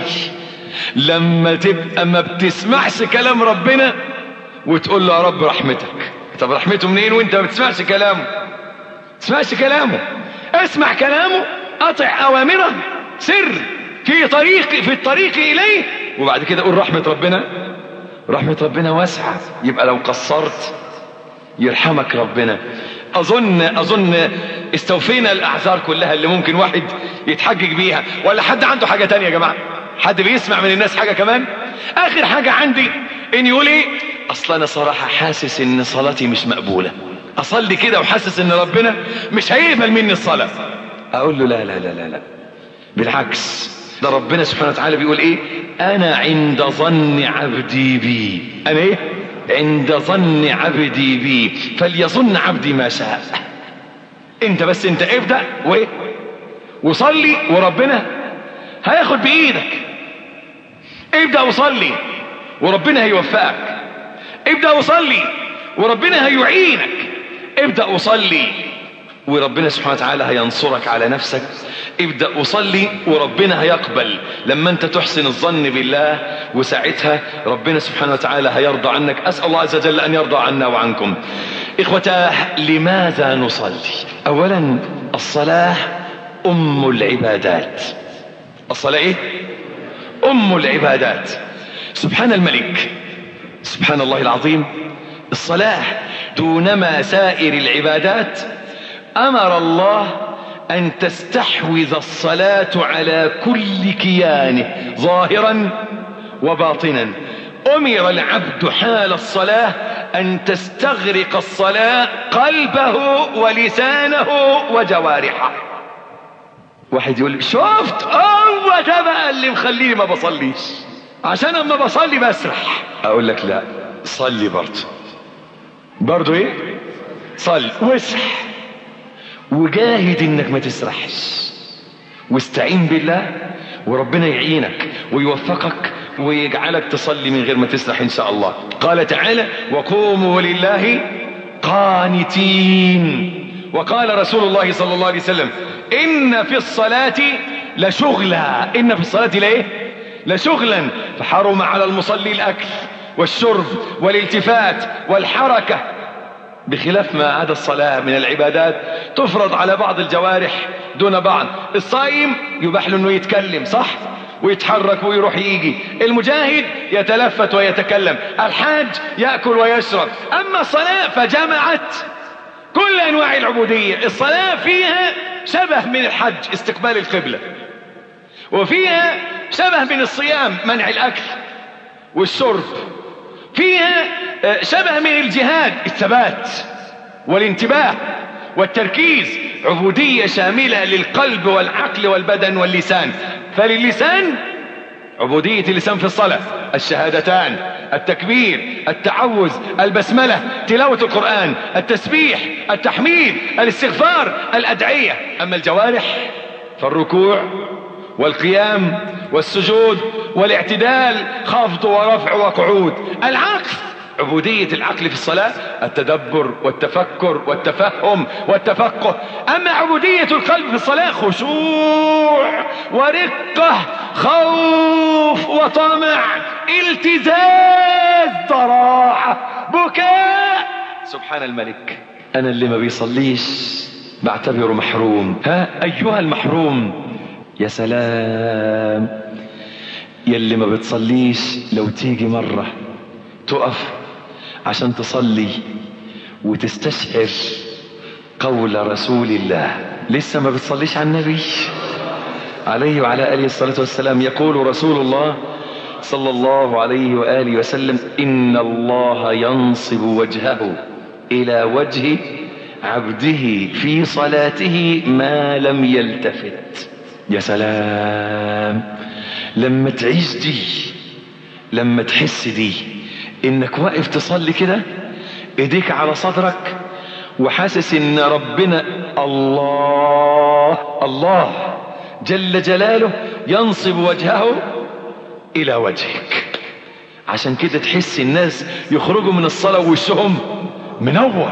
لما تبقى ما بتسمعش كلام ربنا وتقول له يا رب رحمتك طب رحمته منين وانت ما بتسمعش كلامه تسمعش كلامه اسمع كلامه اطع اوامره سر في طريق في الطريق اليه وبعد كده قول رحمة ربنا رحمة ربنا واسعة يبقى لو قصرت يرحمك ربنا اظن اظن استوفينا الاعذار كلها اللي ممكن واحد يتحجج بيها ولا حد عنده حاجة تانية يا جماعة حد بيسمع من الناس حاجة كمان اخر حاجة عندي ان يقول ايه اصل انا صراحة حاسس ان صلاتي مش مقبولة اصلي كده وحاسس ان ربنا مش هيقبل مني الصلاة اقول له لا لا لا لا لا بالعكس ده ربنا سبحانه وتعالى بيقول ايه انا عند ظن عبدي بي انا ايه عند ظن عبدي بي فليظن عبدي ما شاء انت بس انت ابدأ وايه وصلي وربنا هياخد بايدك ابدأ وصلي وربنا هيوفقك ابدأ وصلي وربنا هيعينك ابدأ وصلي وربنا سبحانه وتعالى هينصرك على نفسك ابدأ وصلي وربنا هيقبل لما انت تحسن الظن بالله وساعتها ربنا سبحانه وتعالى هيرضى عنك أسأل الله عز وجل أن يرضى عنا وعنكم إخوتاه لماذا نصلي أولا الصلاة أم العبادات الصلاة إيه أم العبادات سبحان الملك سبحان الله العظيم الصلاة دونما سائر العبادات أمر الله أن تستحوذ الصلاة على كل كيانه ظاهرا وباطنا أمر العبد حال الصلاة أن تستغرق الصلاة قلبه ولسانه وجوارحه واحد يقول شفت هو ده بقى اللي مخليني ما بصليش عشان اما بصلي بسرح اقول لك لا صلي برضه برضه ايه صلي واسرح وجاهد انك ما تسرحش واستعين بالله وربنا يعينك ويوفقك ويجعلك تصلي من غير ما تسرح ان شاء الله قال تعالى وقوموا لله قانتين وقال رسول الله صلى الله عليه وسلم ان في الصلاة لشغلا ان في الصلاة ليه لشغلا فحرم على المصلي الاكل والشرب والالتفات والحركة بخلاف ما عدا الصلاة من العبادات تفرض على بعض الجوارح دون بعض الصائم يباح له انه يتكلم صح ويتحرك ويروح يجي المجاهد يتلفت ويتكلم الحاج يأكل ويشرب اما الصلاة فجمعت كل انواع العبودية الصلاة فيها شبه من الحج استقبال القبلة وفيها شبه من الصيام منع الاكل والشرب فيها شبه من الجهاد الثبات والانتباه والتركيز عبودية شاملة للقلب والعقل والبدن واللسان فللسان عبودية اللسان في الصلاة الشهادتان التكبير التعوذ البسملة تلاوة القرآن التسبيح التحميد الاستغفار الأدعية أما الجوارح فالركوع والقيام والسجود والاعتدال خفض ورفع وقعود العقل عبودية العقل في الصلاة التدبر والتفكر والتفهم والتفقه أما عبودية القلب في الصلاة خشوع ورقة خوف وطمع التزاز ضراعة بكاء سبحان الملك أنا اللي ما بيصليش بعتبره محروم ها أيها المحروم يا سلام يلي ما بتصليش لو تيجي مرة تقف عشان تصلي وتستشعر قول رسول الله لسه ما بتصليش على النبي عليه وعلى آله الصلاة والسلام يقول رسول الله صلى الله عليه وآله وسلم إن الله ينصب وجهه إلى وجه عبده في صلاته ما لم يلتفت يا سلام لما تعيش دي لما تحس دي انك واقف تصلي كده ايديك على صدرك وحاسس ان ربنا الله الله جل جلاله ينصب وجهه الى وجهك عشان كده تحس الناس يخرجوا من الصلاة ووشهم منور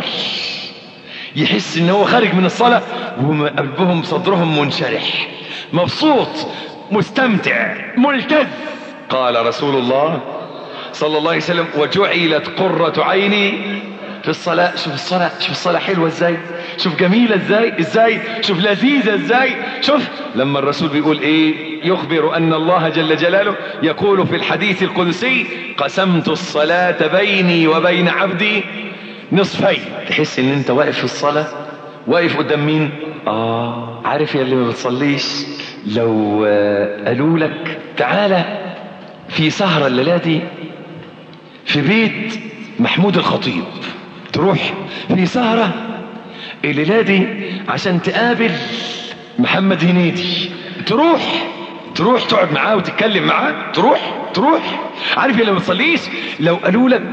يحس ان هو خارج من الصلاة وقلبهم صدرهم منشرح مبسوط مستمتع ملتذ قال رسول الله صلى الله عليه وسلم وجعلت قرة عيني في الصلاة شوف الصلاة شوف الصلاة حلوة ازاي شوف جميلة ازاي ازاي شوف لذيذة ازاي شوف لما الرسول بيقول ايه يخبر ان الله جل جلاله يقول في الحديث القدسي قسمت الصلاة بيني وبين عبدي نصفين تحس ان انت واقف في الصلاة واقف قدام مين اه عارف يا اللي ما بتصليش لو قالوا لك تعالى في سهرة الليلة دي في بيت محمود الخطيب تروح في سهرة الليلة دي عشان تقابل محمد هنيدي تروح تروح تقعد معاه وتتكلم معاه تروح تروح عارف اللي ما بتصليش لو قالوا لك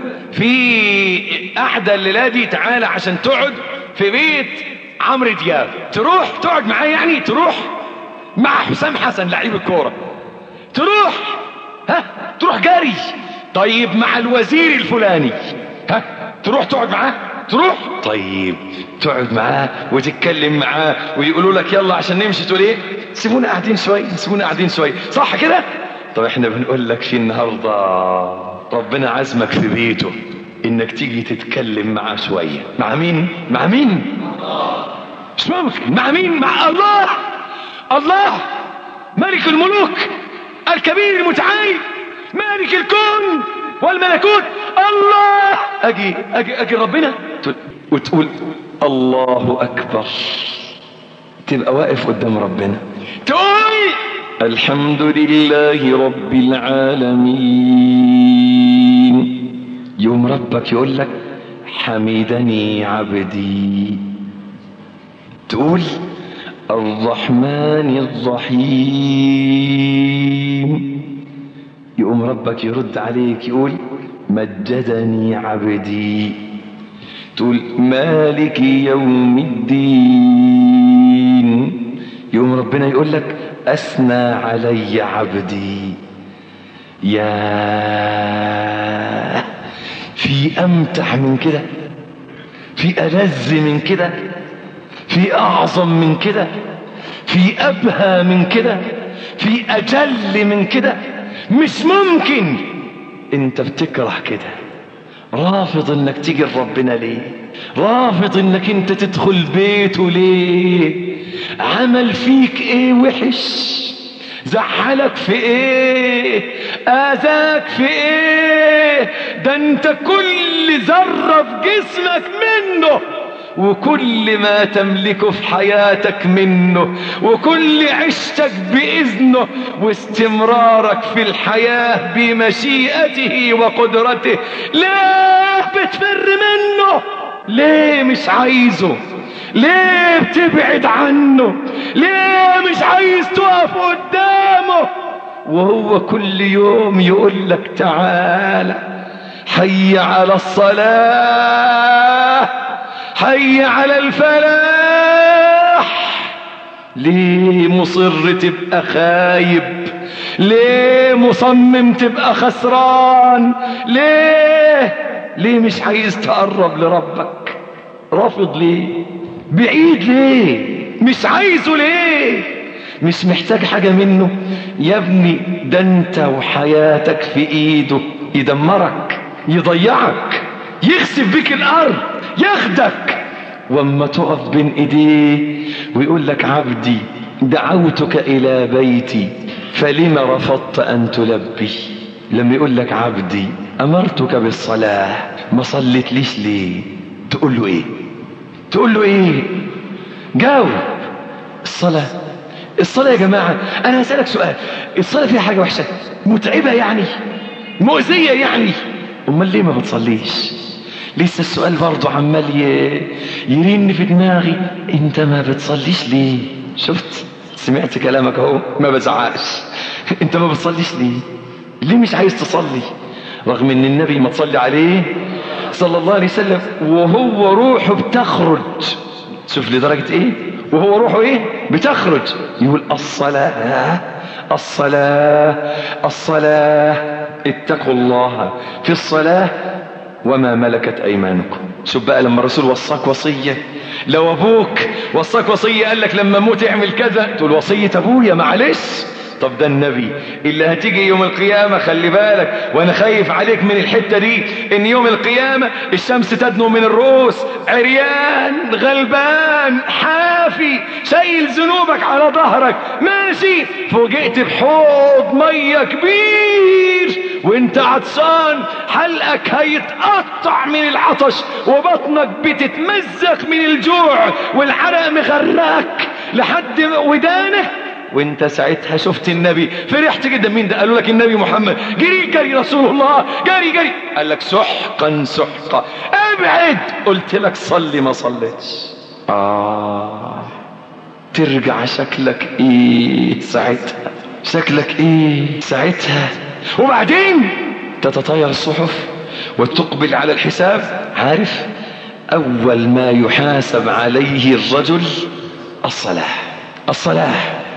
في قعدة الليلة دي تعالى عشان تقعد في بيت عمرو دياب تروح تقعد معاه يعني تروح مع حسام حسن لعيب الكورة تروح ها تروح جاري طيب مع الوزير الفلاني ها تروح تقعد معاه تروح طيب تقعد معاه وتتكلم معاه ويقولوا لك يلا عشان نمشي تقول ايه سيبونا قاعدين شوي سيبونا قاعدين شوي صح كده طب احنا بنقول لك في النهارده ربنا عزمك في بيته انك تيجي تتكلم معاه شويه مع مين مع مين مش ممكن مع مين مع الله الله ملك الملوك الكبير المتعال مالك الكون والملكوت الله اجي اجي اجي ربنا وتقول الله اكبر تبقى واقف قدام ربنا تقول الحمد لله رب العالمين يوم ربك يقول لك حمدني عبدي تقول الرحمن الرحيم يقوم ربك يرد عليك يقول مجدني عبدي تقول مالك يوم الدين يقوم ربنا يقول لك أثنى علي عبدي يا في أمتع من كده في ألذ من كده في أعظم من كده في أبهى من كده في أجل من كده مش ممكن انت بتكره كده رافض انك تيجي لربنا ليه رافض انك انت تدخل بيته ليه عمل فيك ايه وحش زعلك في ايه اذاك في ايه ده انت كل ذرة في جسمك منه وكل ما تملكه في حياتك منه وكل عشتك بإذنه واستمرارك في الحياة بمشيئته وقدرته ليه بتفر منه ليه مش عايزه ليه بتبعد عنه ليه مش عايز تقف قدامه وهو كل يوم يقول لك تعالى حي على الصلاه حي على الفلاح ليه مصر تبقى خايب ليه مصمم تبقى خسران ليه ليه مش عايز تقرب لربك رافض ليه بعيد ليه مش عايزه ليه مش محتاج حاجة منه يا ابني ده انت وحياتك في ايده يدمرك يضيعك يخسف بك الارض ياخدك واما تقف بين ايديه ويقول لك عبدي دعوتك الى بيتي فلم رفضت ان تلبي لما يقول لك عبدي امرتك بالصلاه ما صليت ليش ليه تقول له ايه تقول له ايه جاوب الصلاه الصلاه يا جماعه انا هسالك سؤال الصلاه فيها حاجه وحشه متعبه يعني مؤذيه يعني امال ليه ما بتصليش لسه السؤال برضه عمال يرن في دماغي انت ما بتصليش ليه شفت سمعت كلامك اهو ما بزعقش انت ما بتصليش ليه ليه مش عايز تصلي رغم ان النبي ما تصلي عليه صلى الله عليه وسلم وهو روحه بتخرج شوف لدرجة ايه وهو روحه ايه بتخرج يقول الصلاة الصلاة الصلاة اتقوا الله في الصلاة وما ملكت ايمانكم شوف بقى لما الرسول وصاك وصية لو ابوك وصاك وصية قال لك لما موت اعمل كذا تقول وصية ابويا معلش طب ده النبي اللي هتيجي يوم القيامة خلي بالك وانا خايف عليك من الحتة دي ان يوم القيامة الشمس تدنو من الرؤوس عريان غلبان حافي شايل ذنوبك على ظهرك ماشي فوجئت بحوض مية كبير وانت عطشان حلقك هيتقطع من العطش وبطنك بتتمزق من الجوع والعرق مغرقك لحد ودانك وانت ساعتها شفت النبي فرحت جدا مين ده قالوا لك النبي محمد جري جري رسول الله جري جري قال لك سحقا سحقا ابعد قلت لك صلي ما صليتش اه ترجع شكلك ايه ساعتها شكلك ايه ساعتها وبعدين تتطاير الصحف وتقبل على الحساب عارف اول ما يحاسب عليه الرجل الصلاه الصلاه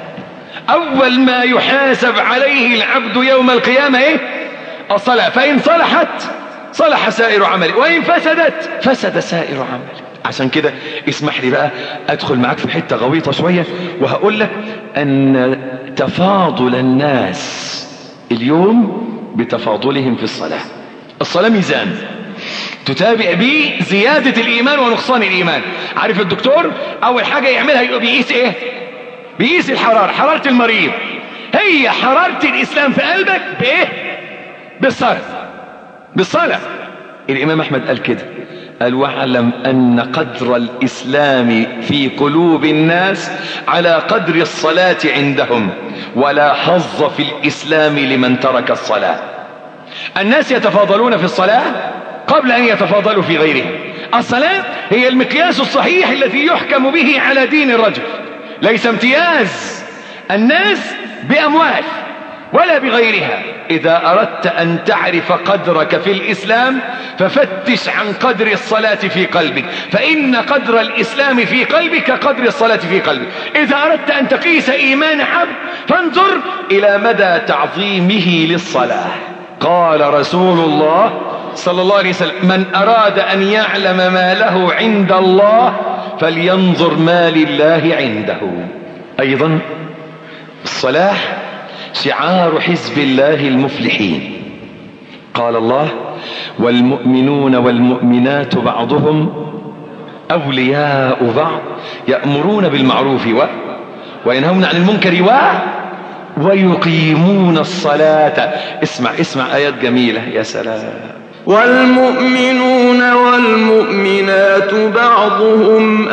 اول ما يحاسب عليه العبد يوم القيامة ايه الصلاة فان صلحت صلح سائر عمله وان فسدت فسد سائر عمله عشان كده اسمح لي بقى ادخل معاك في حتة غويطة شوية وهقول لك ان تفاضل الناس اليوم بتفاضلهم في الصلاة الصلاة ميزان تتابع به زيادة الايمان ونقصان الايمان عارف الدكتور اول حاجة يعملها يبقى بيقيس ايه بيقيس الحرارة حرارة المريض هي حرارة الإسلام في قلبك بإيه بالصلاة بالصلاة الإمام أحمد قال كده قال واعلم أن قدر الإسلام في قلوب الناس على قدر الصلاة عندهم ولا حظ في الإسلام لمن ترك الصلاة الناس يتفاضلون في الصلاة قبل أن يتفاضلوا في غيرها الصلاة هي المقياس الصحيح الذي يحكم به على دين الرجل ليس امتياز الناس بأموال ولا بغيرها إذا أردت أن تعرف قدرك في الإسلام ففتش عن قدر الصلاة في قلبك فإن قدر الإسلام في قلبك قدر الصلاة في قلبك إذا أردت أن تقيس إيمان عبد فانظر إلى مدى تعظيمه للصلاة قال رسول الله صلى الله عليه وسلم من أراد أن يعلم ما له عند الله فلينظر ما لله عنده أيضا الصلاح شعار حزب الله المفلحين قال الله والمؤمنون والمؤمنات بعضهم أولياء بعض يأمرون بالمعروف و وينهون عن المنكر و ويقيمون الصلاة اسمع اسمع آيات جميلة يا سلام والمؤمنون والمؤمنات بعضهم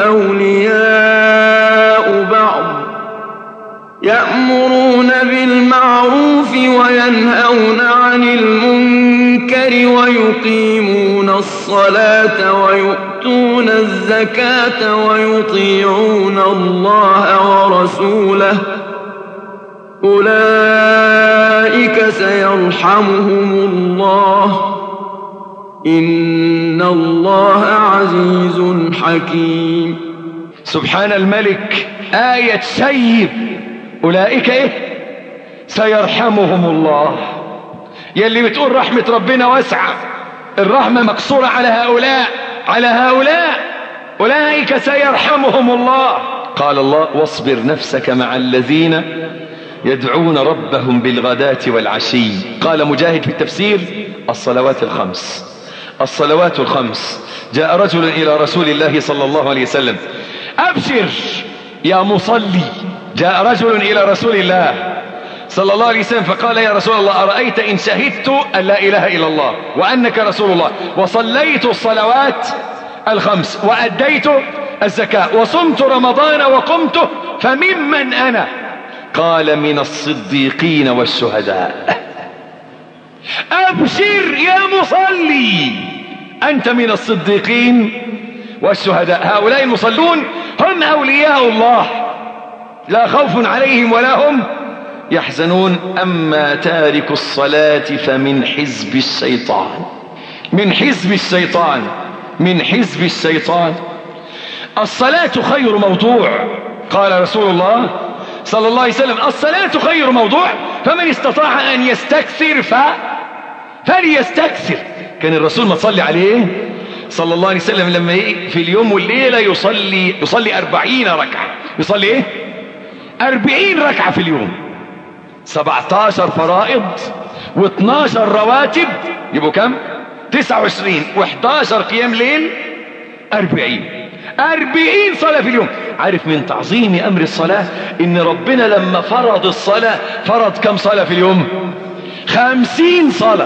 أولياء بعض يأمرون بالمعروف وينهون عن المنكر ويقيمون الصلاة ويؤتون الزكاة ويطيعون الله ورسوله أولئك سيرحمهم الله إن الله عزيز حكيم سبحان الملك آية سيب أولئك إيه سيرحمهم الله يلي بتقول رحمة ربنا واسعة الرحمة مقصورة على هؤلاء على هؤلاء أولئك سيرحمهم الله قال الله واصبر نفسك مع الذين يدعون ربهم بالغداة والعشي قال مجاهد في التفسير الصلوات الخمس الصلوات الخمس جاء رجل إلى رسول الله صلى الله عليه وسلم أبشر يا مصلي جاء رجل إلى رسول الله صلى الله عليه وسلم فقال يا رسول الله أرأيت إن شهدت أن لا إله إلا الله وأنك رسول الله وصليت الصلوات الخمس وأديت الزكاة وصمت رمضان وقمته فممن أنا قال من الصديقين والشهداء أبشر يا مصلي أنت من الصديقين والشهداء هؤلاء المصلون هم أولياء الله لا خوف عليهم ولا هم يحزنون أما تارك الصلاة فمن حزب الشيطان من حزب الشيطان من حزب الشيطان الصلاة خير موضوع قال رسول الله صلى الله عليه وسلم الصلاة خير موضوع فمن استطاع أن يستكثر ف... فليستكثر كان الرسول ما تصلي عليه صلى الله عليه وسلم لما في اليوم والليلة يصلي يصلي أربعين ركعة يصلي ايه أربعين ركعة في اليوم سبعتاشر فرائض واثناشر رواتب يبقوا كم تسعة وعشرين واحداشر قيام ليل أربعين أربعين صلاة في اليوم عارف من تعظيم أمر الصلاة إن ربنا لما فرض الصلاة فرض كم صلاة في اليوم خمسين صلاة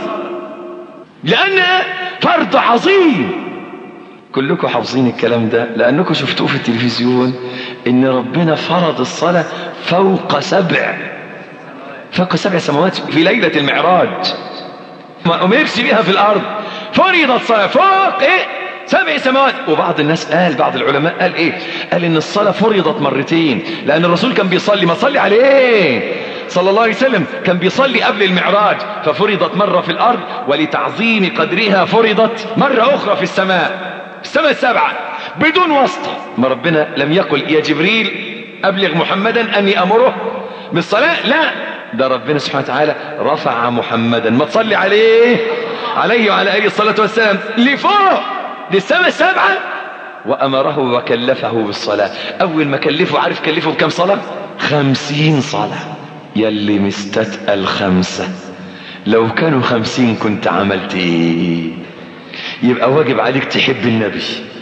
لأنها فرض عظيم كلكم حافظين الكلام ده لأنكم شفتوه في التلفزيون إن ربنا فرض الصلاة فوق سبع فوق سبع سماوات في ليلة المعراج ما أمرش بها في الأرض فرضت صلاة فوق إيه سبع سماوات وبعض الناس قال بعض العلماء قال ايه قال ان الصلاة فرضت مرتين لان الرسول كان بيصلي ما صلي عليه صلى الله عليه وسلم كان بيصلي قبل المعراج ففرضت مرة في الارض ولتعظيم قدرها فرضت مرة اخرى في السماء السماء السبعة بدون واسطة ما ربنا لم يقل يا جبريل ابلغ محمدا اني امره بالصلاة لا ده ربنا سبحانه وتعالى رفع محمدا ما تصلي عليه عليه وعلى اله الصلاة والسلام لفوق للسماء السبعة وأمره وكلفه بالصلاة أول ما كلفه عارف كلفه بكم صلاة خمسين صلاة يلي مستتقل خمسة لو كانوا خمسين كنت عملت ايه يبقى واجب عليك تحب النبي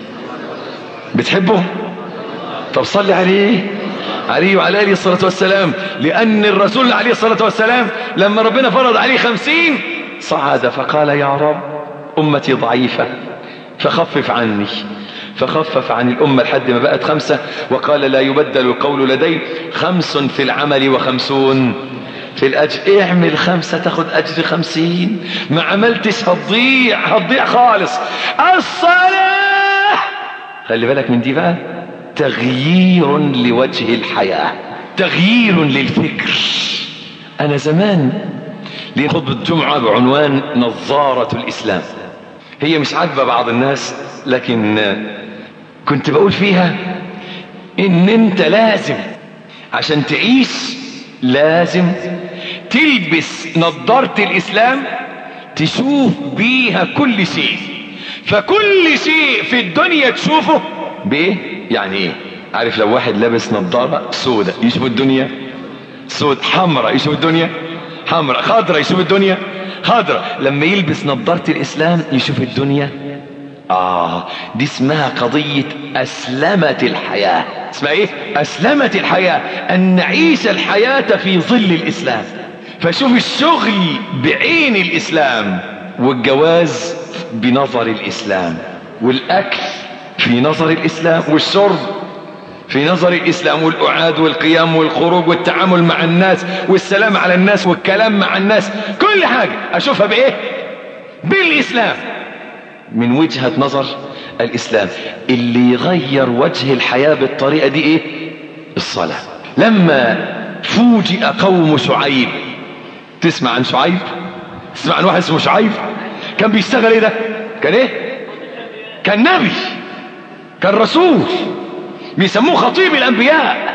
بتحبه طب صلي عليه عليه وعلى آله الصلاة والسلام لأن الرسول عليه الصلاة والسلام لما ربنا فرض عليه خمسين صعد فقال يا رب أمتي ضعيفة فخفف عني فخفف عن الأمة لحد ما بقت خمسة وقال لا يبدل القول لدي خمس في العمل وخمسون في الأجر اعمل خمسة تاخد أجر خمسين ما عملتش هتضيع هتضيع خالص الصلاة خلي بالك من دي بقى تغيير لوجه الحياة تغيير للفكر أنا زمان لي خطبة جمعة بعنوان نظارة الإسلام هي مش عاجبة بعض الناس لكن كنت بقول فيها إن أنت لازم عشان تعيش لازم تلبس نظارة الإسلام تشوف بيها كل شيء فكل شيء في الدنيا تشوفه بإيه؟ يعني إيه؟ عارف لو واحد لابس نظارة سودة يشوف الدنيا سود حمراء يشوف الدنيا حمراء خضراء يشوف الدنيا خضراء لما يلبس نظارة الإسلام يشوف الدنيا آه دي اسمها قضية أسلمة الحياة اسمها إيه؟ أسلمة الحياة أن نعيش الحياة في ظل الإسلام فشوف الشغل بعين الإسلام والجواز بنظر الإسلام والأكل في نظر الإسلام والشرب في نظر الإسلام والأعاد والقيام والخروج والتعامل مع الناس والسلام على الناس والكلام مع الناس كل حاجة أشوفها بإيه بالإسلام من وجهة نظر الإسلام اللي يغير وجه الحياة بالطريقة دي إيه الصلاة لما فوجئ قوم شعيب تسمع عن شعيب تسمع عن واحد اسمه شعيب كان بيشتغل ايه ده كان ايه كان نبي كان رسول بيسموه خطيب الانبياء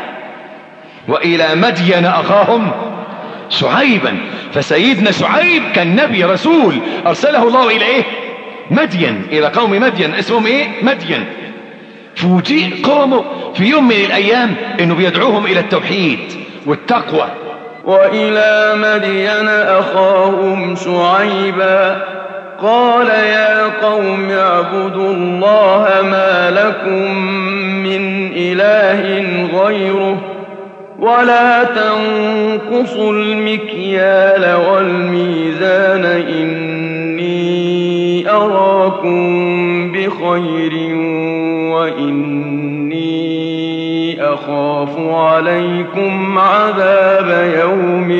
والى مدين اخاهم شعيبا فسيدنا شعيب كان نبي رسول ارسله الله الى ايه مدين الى قوم مدين اسمهم ايه مدين فوجئ قومه في يوم من الايام انه بيدعوهم الى التوحيد والتقوى وإلى مدين أخاهم شعيبا قال يا قوم اعبدوا الله ما لكم من إله غيره ولا تنقصوا المكيال والميزان إني أراكم بخير وإني أخاف عليكم عذاب يوم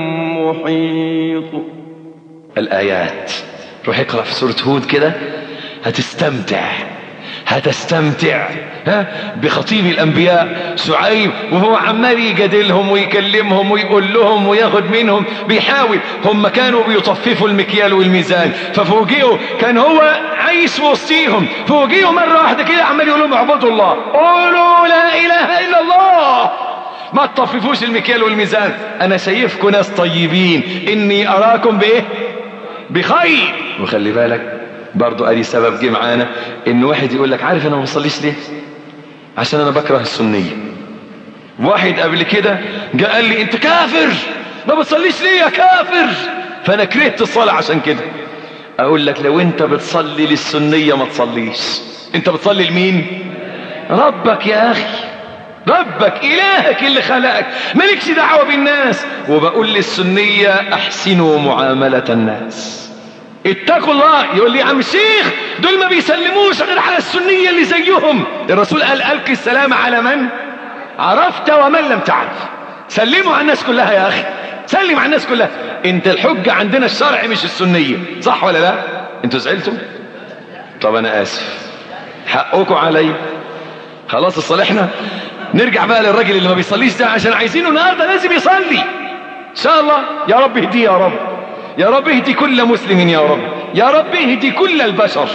محيط الآيات روح اقرأ في سورة هود كده هتستمتع هتستمتع ها بخطيب الأنبياء شعيب وهو عمال يجادلهم ويكلمهم ويقول لهم وياخد منهم بيحاول هم كانوا بيطففوا المكيال والميزان ففوجئوا كان هو عايش وسطيهم فوجئوا مرة واحدة كده عمال يقول لهم اعبدوا الله قولوا لا إله إلا الله ما تطففوش المكيال والميزان أنا شايفكم ناس طيبين إني أراكم بإيه بخير وخلي بالك برضو ادي سبب جه معانا ان واحد يقول لك عارف انا ما بصليش ليه عشان انا بكره السنيه واحد قبل كده جاء قال لي انت كافر ما بتصليش ليه يا كافر فانا كرهت الصلاه عشان كده اقول لك لو انت بتصلي للسنيه ما تصليش انت بتصلي لمين ربك يا اخي ربك إلهك اللي خلقك مالكش دعوة بالناس وبقول للسنية أحسنوا معاملة الناس اتقوا الله يقول لي يا عم الشيخ دول ما بيسلموش غير على السنية اللي زيهم الرسول قال ألقي السلام على من عرفت ومن لم تعرف سلموا على الناس كلها يا أخي سلم على الناس كلها انت الحجة عندنا الشرع مش السنية صح ولا لا انتوا زعلتوا طب انا اسف حقكم علي خلاص اصطلحنا نرجع بقى للراجل اللي ما بيصليش ده عشان عايزينه النهارده لازم يصلي ان شاء الله يا رب اهديه يا رب يا رب اهدي كل مسلم يا رب يا رب اهدي كل البشر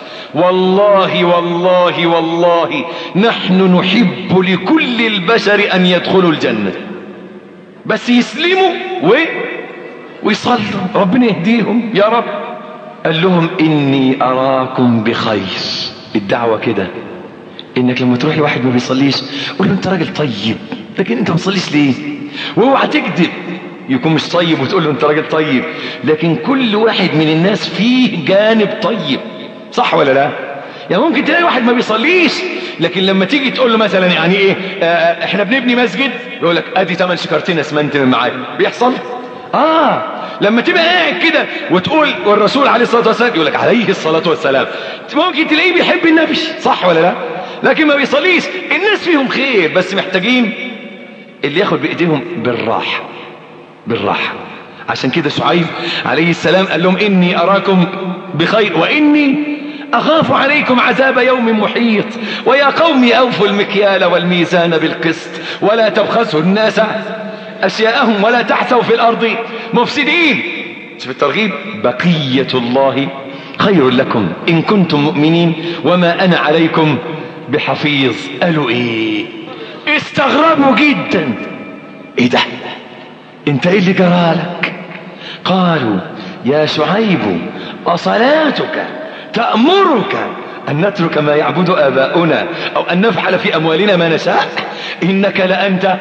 والله والله والله نحن نحب لكل البشر ان يدخلوا الجنة بس يسلموا و... ويصلوا ربنا يهديهم يا رب قال لهم اني اراكم بخير الدعوة كده انك لما تروح لواحد ما بيصليش قول له انت راجل طيب لكن انت ما بتصليش ليه واوعى تكذب يكون مش طيب وتقول له انت راجل طيب لكن كل واحد من الناس فيه جانب طيب صح ولا لا يعني ممكن تلاقي واحد ما بيصليش لكن لما تيجي تقول له مثلا يعني ايه آه احنا بنبني مسجد يقول لك ادي 8 شكرتين اسمنت من معايا بيحصل اه لما تبقى قاعد كده وتقول والرسول عليه الصلاه والسلام يقول لك عليه الصلاه والسلام ممكن تلاقيه بيحب النبي صح ولا لا لكن ما بيصليش الناس فيهم خير بس محتاجين اللي ياخد بايديهم بالراحه بالراحة عشان كده شعيب عليه السلام قال لهم إني أراكم بخير وإني أخاف عليكم عذاب يوم محيط ويا قوم أوفوا المكيال والميزان بالقسط ولا تبخسوا الناس أشياءهم ولا تحسوا في الأرض مفسدين شوف الترغيب بقية الله خير لكم إن كنتم مؤمنين وما أنا عليكم بحفيظ قالوا إيه استغربوا جدا إيه ده انت إيه اللي جرالك قالوا يا شعيب أصلاتك تأمرك أن نترك ما يعبد آباؤنا أو أن نفعل في أموالنا ما نشاء إنك لأنت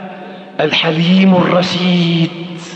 الحليم الرشيد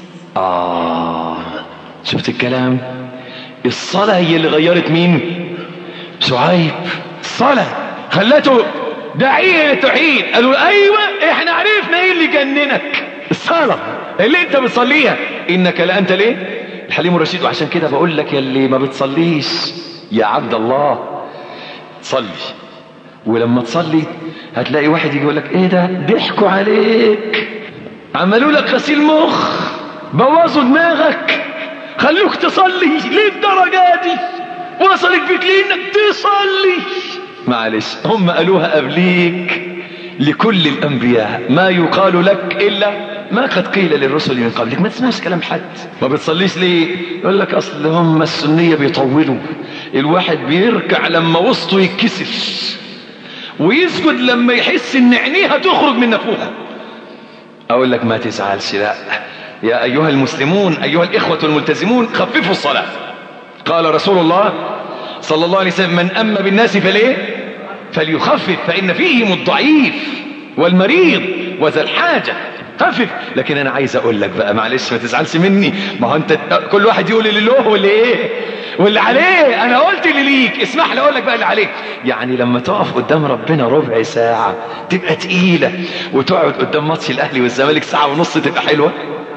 آه شفت الكلام الصلاة هي اللي غيرت مين شعيب الصلاة خلته داعية للتوحيد قالوا ايوه احنا عرفنا ايه اللي جننك الصلاة اللي انت بتصليها انك لانت ليه الحليم الرشيد وعشان كده بقول لك يا اللي ما بتصليش يا عبد الله صلي ولما تصلي هتلاقي واحد يجي يقول لك ايه ده ضحكوا عليك عملوا لك غسيل مخ بوظوا دماغك خلوك تصلي للدرجة دي وصلت بك لانك تصلي معلش هم قالوها قبليك لكل الانبياء ما يقال لك الا ما قد قيل للرسل من قبلك ما تسمعش كلام حد ما بتصليش ليه يقول لك اصل هم السنية بيطولوا الواحد بيركع لما وسطه يتكسف ويسجد لما يحس ان عينيه هتخرج من نافوخه اقول لك ما تزعلش لا يا ايها المسلمون ايها الاخوة الملتزمون خففوا الصلاة قال رسول الله صلى الله عليه وسلم من أما بالناس فليه فليخفف فإن فيهم الضعيف والمريض وذا الحاجة خفف لكن أنا عايز أقول لك بقى معلش ما تزعلش مني ما هو أنت كل واحد يقول اللي له واللي إيه واللي عليه أنا قلت اللي ليك اسمح لي أقول لك بقى اللي عليك يعني لما تقف قدام ربنا ربع ساعة تبقى تقيلة وتقعد قدام ماتش الأهلي والزمالك ساعة ونص تبقى حلوة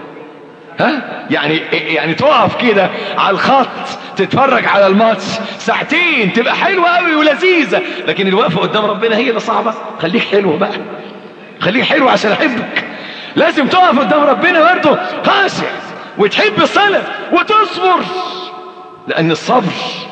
ها يعني يعني تقف كده على الخط تتفرج على الماتش ساعتين تبقى حلوة قوي ولذيذة لكن الوقفة قدام ربنا هي اللي صعبة خليك حلو بقى خليك حلو عشان احبك لازم تقف قدام ربنا برضه خاشع وتحب الصلاة وتصبر لان الصبر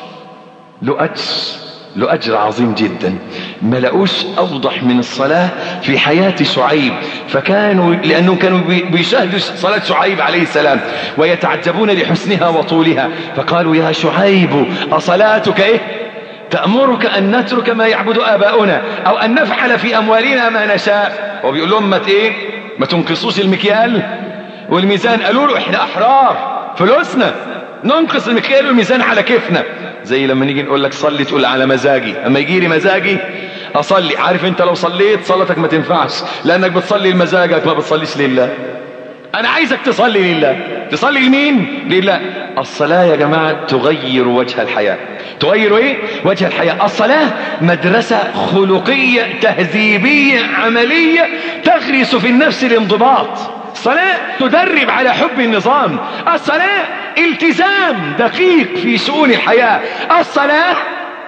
له اجر له أجر عظيم جدا ما لقوش أوضح من الصلاة في حياة شعيب فكانوا لأنهم كانوا بيشاهدوا صلاة شعيب عليه السلام ويتعجبون لحسنها وطولها فقالوا يا شعيب أصلاتك إيه تأمرك أن نترك ما يعبد آباؤنا أو أن نفعل في أموالنا ما نشاء وبيقول لهم ما إيه ما تنقصوش المكيال والميزان قالوا له إحنا أحرار فلوسنا ننقص المكيال والميزان على كيفنا زي لما نيجي نقول لك صلي تقول على مزاجي اما يجي لي مزاجي اصلي عارف انت لو صليت صلاتك ما تنفعش لانك بتصلي لمزاجك ما بتصليش لله انا عايزك تصلي لله تصلي لمين لله الصلاة يا جماعة تغير وجه الحياة تغير ايه وجه الحياة الصلاة مدرسة خلقية تهذيبية عملية تغرس في النفس الانضباط الصلاة تدرب على حب النظام الصلاة التزام دقيق في شؤون الحياة الصلاة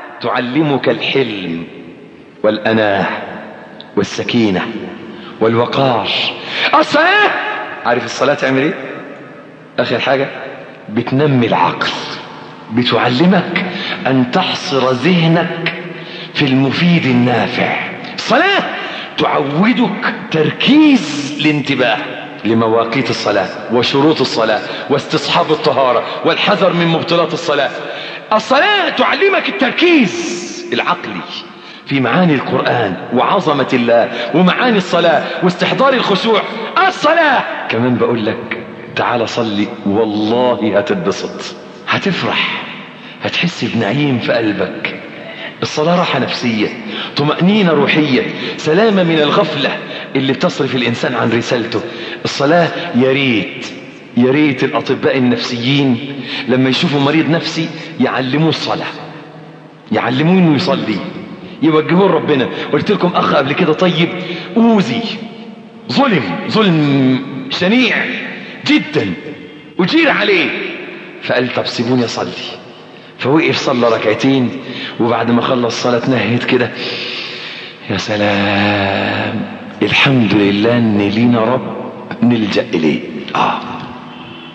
تعلمك الحلم والأناه والسكينة والوقار الصلاة عارف الصلاة تعمل ايه اخر حاجة بتنمي العقل بتعلمك ان تحصر ذهنك في المفيد النافع الصلاة تعودك تركيز الانتباه لمواقيت الصلاة وشروط الصلاة واستصحاب الطهارة والحذر من مبطلات الصلاة الصلاة تعلمك التركيز العقلي في معاني القرآن وعظمة الله ومعاني الصلاة واستحضار الخشوع الصلاة كمان بقول لك تعال صلي والله هتتبسط هتفرح هتحس بنعيم في قلبك الصلاة راحة نفسية طمأنينة روحية سلامة من الغفلة اللي بتصرف الإنسان عن رسالته الصلاة يا ريت يا ريت الأطباء النفسيين لما يشوفوا مريض نفسي يعلموه الصلاة يعلموه إنه يصلي يوجهوه ربنا قلت لكم أخ قبل كده طيب أوذي ظلم ظلم شنيع جدا أجير عليه فقال طب سيبوني أصلي فوقف صلى ركعتين وبعد ما خلص صلاة نهيت كده يا سلام الحمد لله ان لينا رب نلجأ اليه اه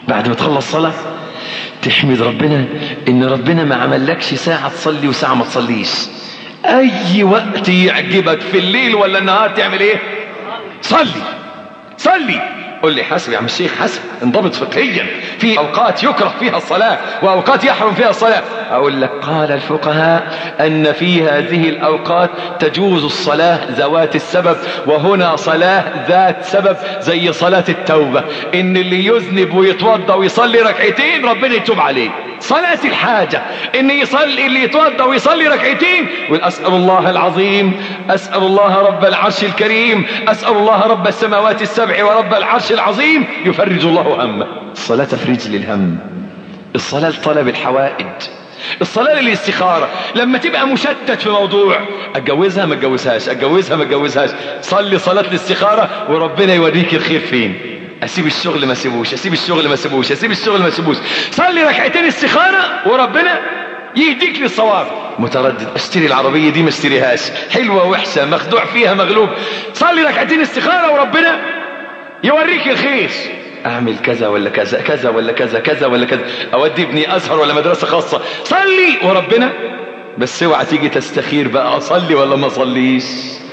بعد ما تخلص صلاة تحمد ربنا ان ربنا ما عملكش ساعة تصلي وساعة ما تصليش اي وقت يعجبك في الليل ولا النهار تعمل ايه صلي صلي قل لي حسب يا عم الشيخ حسب انضبط فقهيا في اوقات يكره فيها الصلاة واوقات يحرم فيها الصلاة اقول لك قال الفقهاء ان في هذه الاوقات تجوز الصلاة ذوات السبب وهنا صلاة ذات سبب زي صلاة التوبة ان اللي يذنب ويتوضى ويصلي ركعتين ربنا يتوب عليه صلاة الحاجة ان يصلي اللي يتوضى ويصلي ركعتين يقول اسأل الله العظيم اسأل الله رب العرش الكريم اسأل الله رب السماوات السبع ورب العرش العظيم يفرج الله همه الصلاة تفريج للهم الصلاة لطلب الحوائج الصلاة للاستخارة لما تبقى مشتت في موضوع اتجوزها ما اتجوزهاش اتجوزها ما اتجوزهاش صلي صلاة الاستخارة وربنا يوريك الخير فين اسيب الشغل ما اسيبوش اسيب الشغل ما اسيبوش اسيب الشغل ما اسيبوش صلي ركعتين استخارة وربنا يهديك للصواب متردد اشتري العربية دي ما اشتريهاش حلوة وحشة مخدوع فيها مغلوب صلي ركعتين استخارة وربنا يوريك الخير اعمل كذا ولا كذا كذا ولا كذا كذا ولا كذا اودي ابني ازهر ولا مدرسة خاصة صلي وربنا بس اوعى تيجي تستخير بقى اصلي ولا ما اصليش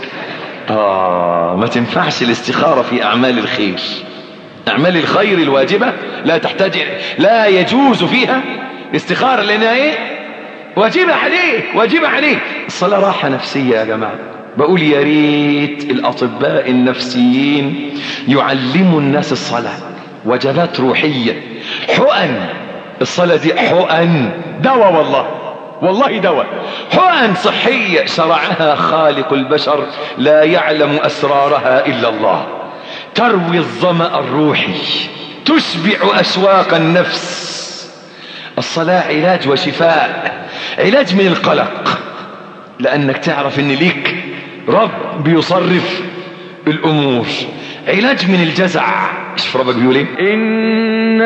اه ما تنفعش الاستخارة في اعمال الخير اعمال الخير الواجبة لا تحتاج لا يجوز فيها استخارة لانها ايه واجبة عليه واجبة عليه الصلاة راحة نفسية يا جماعة بقول يا ريت الاطباء النفسيين يعلموا الناس الصلاة وجبات روحية حقن الصلاة دي حقن دواء والله والله دواء حقن صحية شرعها خالق البشر لا يعلم أسرارها إلا الله تروي الظمأ الروحي تشبع أشواق النفس الصلاة علاج وشفاء علاج من القلق لأنك تعرف أن ليك رب بيصرف الأمور علاج من الجزع شوف ربك بيقول ايه إن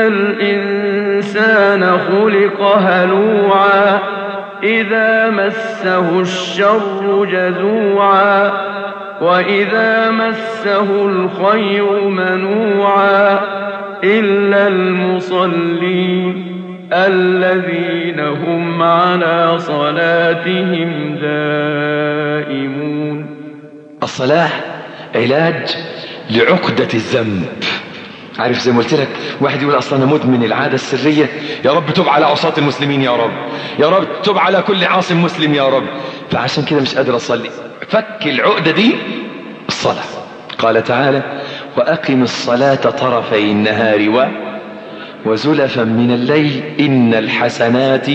الإنسان خلق هلوعا إذا مسه الشر جزوعا وإذا مسه الخير منوعا إلا المصلين الذين هم على صلاتهم دائمون الصلاة علاج لعقدة الذنب عارف زي ما قلت لك واحد يقول اصلا انا مدمن العاده السريه يا رب تب على عصاة المسلمين يا رب يا رب تب على كل عاصم مسلم يا رب فعشان كده مش قادر اصلي فك العقده دي الصلاه قال تعالى واقم الصلاه طرفي النهار و وزلفا من الليل ان الحسنات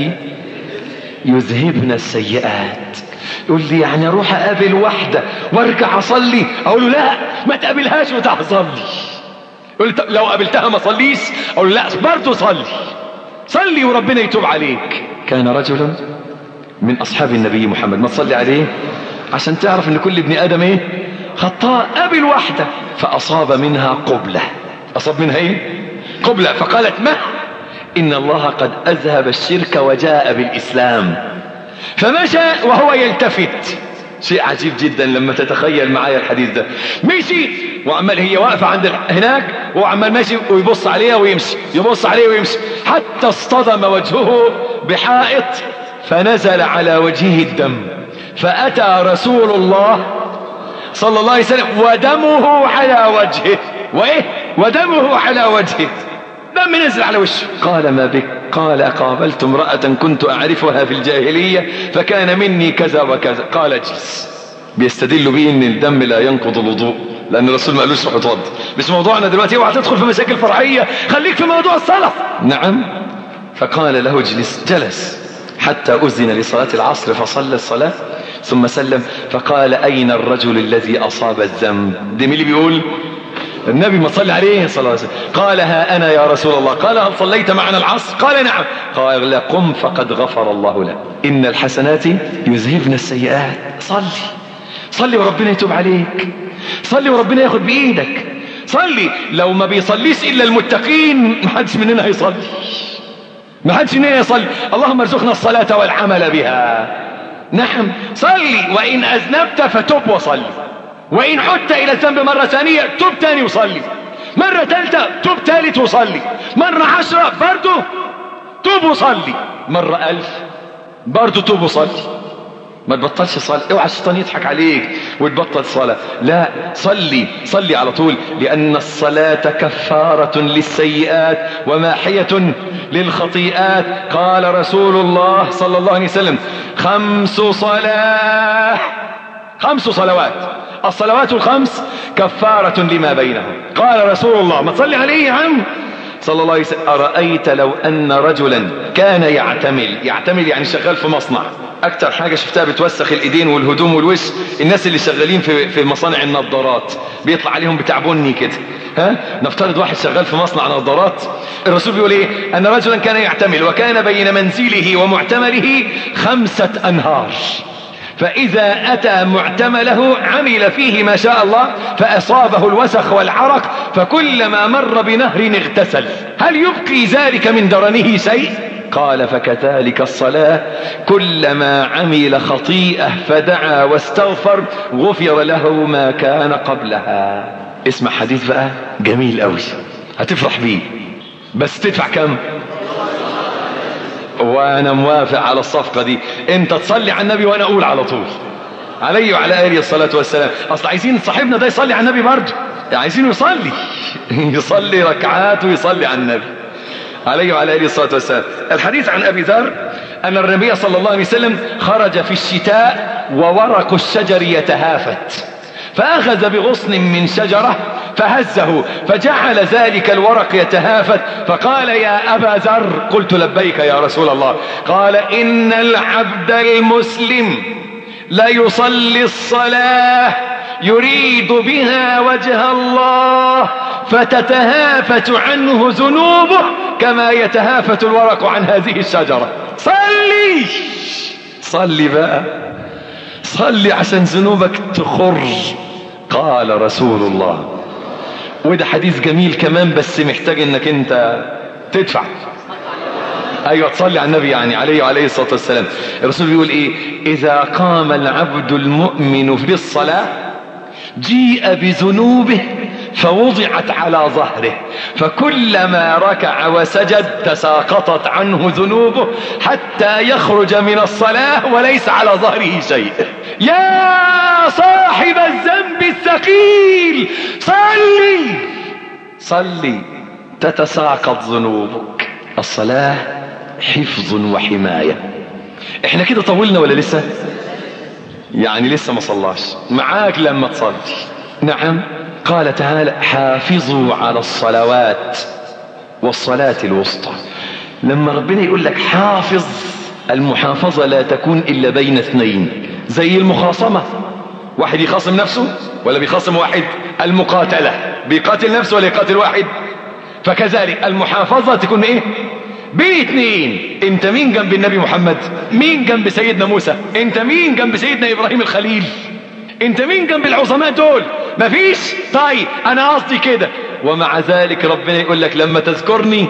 يذهبن السيئات يقول لي يعني اروح اقابل واحده وارجع اصلي اقول له لا ما تقابلهاش وتعال صلي يقول لي لو قابلتها ما صليش اقول له لا برضه صلي صلي وربنا يتوب عليك كان رجل من اصحاب النبي محمد ما تصلي عليه عشان تعرف ان كل ابن ادم ايه خطاء قابل واحده فاصاب منها قبله اصاب منها ايه قبله فقالت ما ان الله قد اذهب الشرك وجاء بالاسلام فمشى وهو يلتفت شيء عجيب جدا لما تتخيل معايا الحديث ده مشي وعمال هي واقفة عند هناك وهو عمال ماشي ويبص عليها ويمشي يبص عليه ويمشي حتى اصطدم وجهه بحائط فنزل على وجهه الدم فأتى رسول الله صلى الله عليه وسلم ودمه على وجهه وإيه ودمه على وجهه دم نزل على وشه قال ما بك قال قابلت امرأة كنت أعرفها في الجاهلية فكان مني كذا وكذا قال اجلس بيستدل به ان الدم لا ينقض الوضوء لان الرسول ما قالوش روح اتوضى مش موضوعنا دلوقتي اوعى تدخل في مشاكل فرعيه خليك في موضوع الصلاه نعم فقال له اجلس جلس حتى اذن لصلاه العصر فصلى الصلاه ثم سلم فقال اين الرجل الذي اصاب الذنب ده مين اللي بيقول النبي ما صلى عليه صلى الله عليه وسلم قال ها أنا يا رسول الله قال هل صليت معنا العصر قال نعم قال قم فقد غفر الله لك إن الحسنات يذهبن السيئات صلي صلي وربنا يتوب عليك صلي وربنا ياخد بإيدك صلي لو ما بيصليش إلا المتقين ما حدش مننا هيصلي ما حدش مننا يصلي اللهم ارزقنا الصلاة والعمل بها نعم صلي وإن أذنبت فتب وصلي وإن عدت إلى الذنب مرة ثانية تب تاني وصلي مرة تالتة توب تالت وصلي مرة عشرة برضو توب وصلي مرة ألف برضو توب وصلي ما تبطلش صلاة اوعى الشيطان يضحك عليك وتبطل صلاة لا صلي صلي على طول لأن الصلاة كفارة للسيئات وماحية للخطيئات قال رسول الله صلى الله عليه وسلم خمس صلاة خمس صلوات الصلوات الخمس كفارة لما بينهم قال رسول الله ما تصلي عليه يا عم صلى الله عليه وسلم أرأيت لو أن رجلا كان يعتمل يعتمل يعني شغال في مصنع أكتر حاجة شفتها بتوسخ الإيدين والهدوم والوش الناس اللي شغالين في, في مصانع النظارات بيطلع عليهم بتاع بني كده ها نفترض واحد شغال في مصنع نظارات الرسول بيقول ايه أن رجلا كان يعتمل وكان بين منزله ومعتمله خمسة أنهار فإذا أتى معتمله عمل فيه ما شاء الله فأصابه الوسخ والعرق فكلما مر بنهر اغتسل هل يبقي ذلك من درنه شيء قال فكذلك الصلاة كلما عمل خطيئة فدعا واستغفر غفر له ما كان قبلها اسمع حديث بقى جميل قوي هتفرح بيه بس تدفع كم وانا موافق على الصفقة دي انت تصلي على النبي وانا اقول على طول عليه وعلى اله الصلاة والسلام اصل عايزين صاحبنا ده يصلي على النبي برضه عايزينه يصلي يصلي ركعات ويصلي على النبي عليه وعلى اله الصلاة والسلام الحديث عن ابي ذر ان النبي صلى الله عليه وسلم خرج في الشتاء وورق الشجر يتهافت فأخذ بغصن من شجرة فهزه فجعل ذلك الورق يتهافت فقال يا أبا ذر قلت لبيك يا رسول الله قال إن العبد المسلم ليصلي الصلاة يريد بها وجه الله فتتهافت عنه ذنوبه كما يتهافت الورق عن هذه الشجرة صلي صلي بقى صلي عشان ذنوبك تخر قال رسول الله وده حديث جميل كمان بس محتاج انك انت تدفع ايوه تصلي على النبي يعني عليه وعليه الصلاه والسلام الرسول بيقول ايه اذا قام العبد المؤمن في الصلاه جيء بذنوبه فوضعت على ظهره فكلما ركع وسجد تساقطت عنه ذنوبه حتى يخرج من الصلاة وليس على ظهره شيء يا صاحب الذنب الثقيل صلي صلي تتساقط ذنوبك الصلاة حفظ وحماية احنا كده طولنا ولا لسه يعني لسه ما صلاش معاك لما تصلي نعم قال تعالى حافظوا على الصلوات والصلاة الوسطى لما ربنا يقول لك حافظ المحافظة لا تكون إلا بين اثنين زي المخاصمة واحد يخاصم نفسه ولا بيخاصم واحد المقاتلة بيقاتل نفسه ولا يقاتل واحد فكذلك المحافظة تكون ايه بين اتنين انت مين جنب النبي محمد مين جنب سيدنا موسى انت مين جنب سيدنا ابراهيم الخليل انت مين جنب العظماء دول مفيش طيب انا قصدي كده ومع ذلك ربنا يقول لك لما تذكرني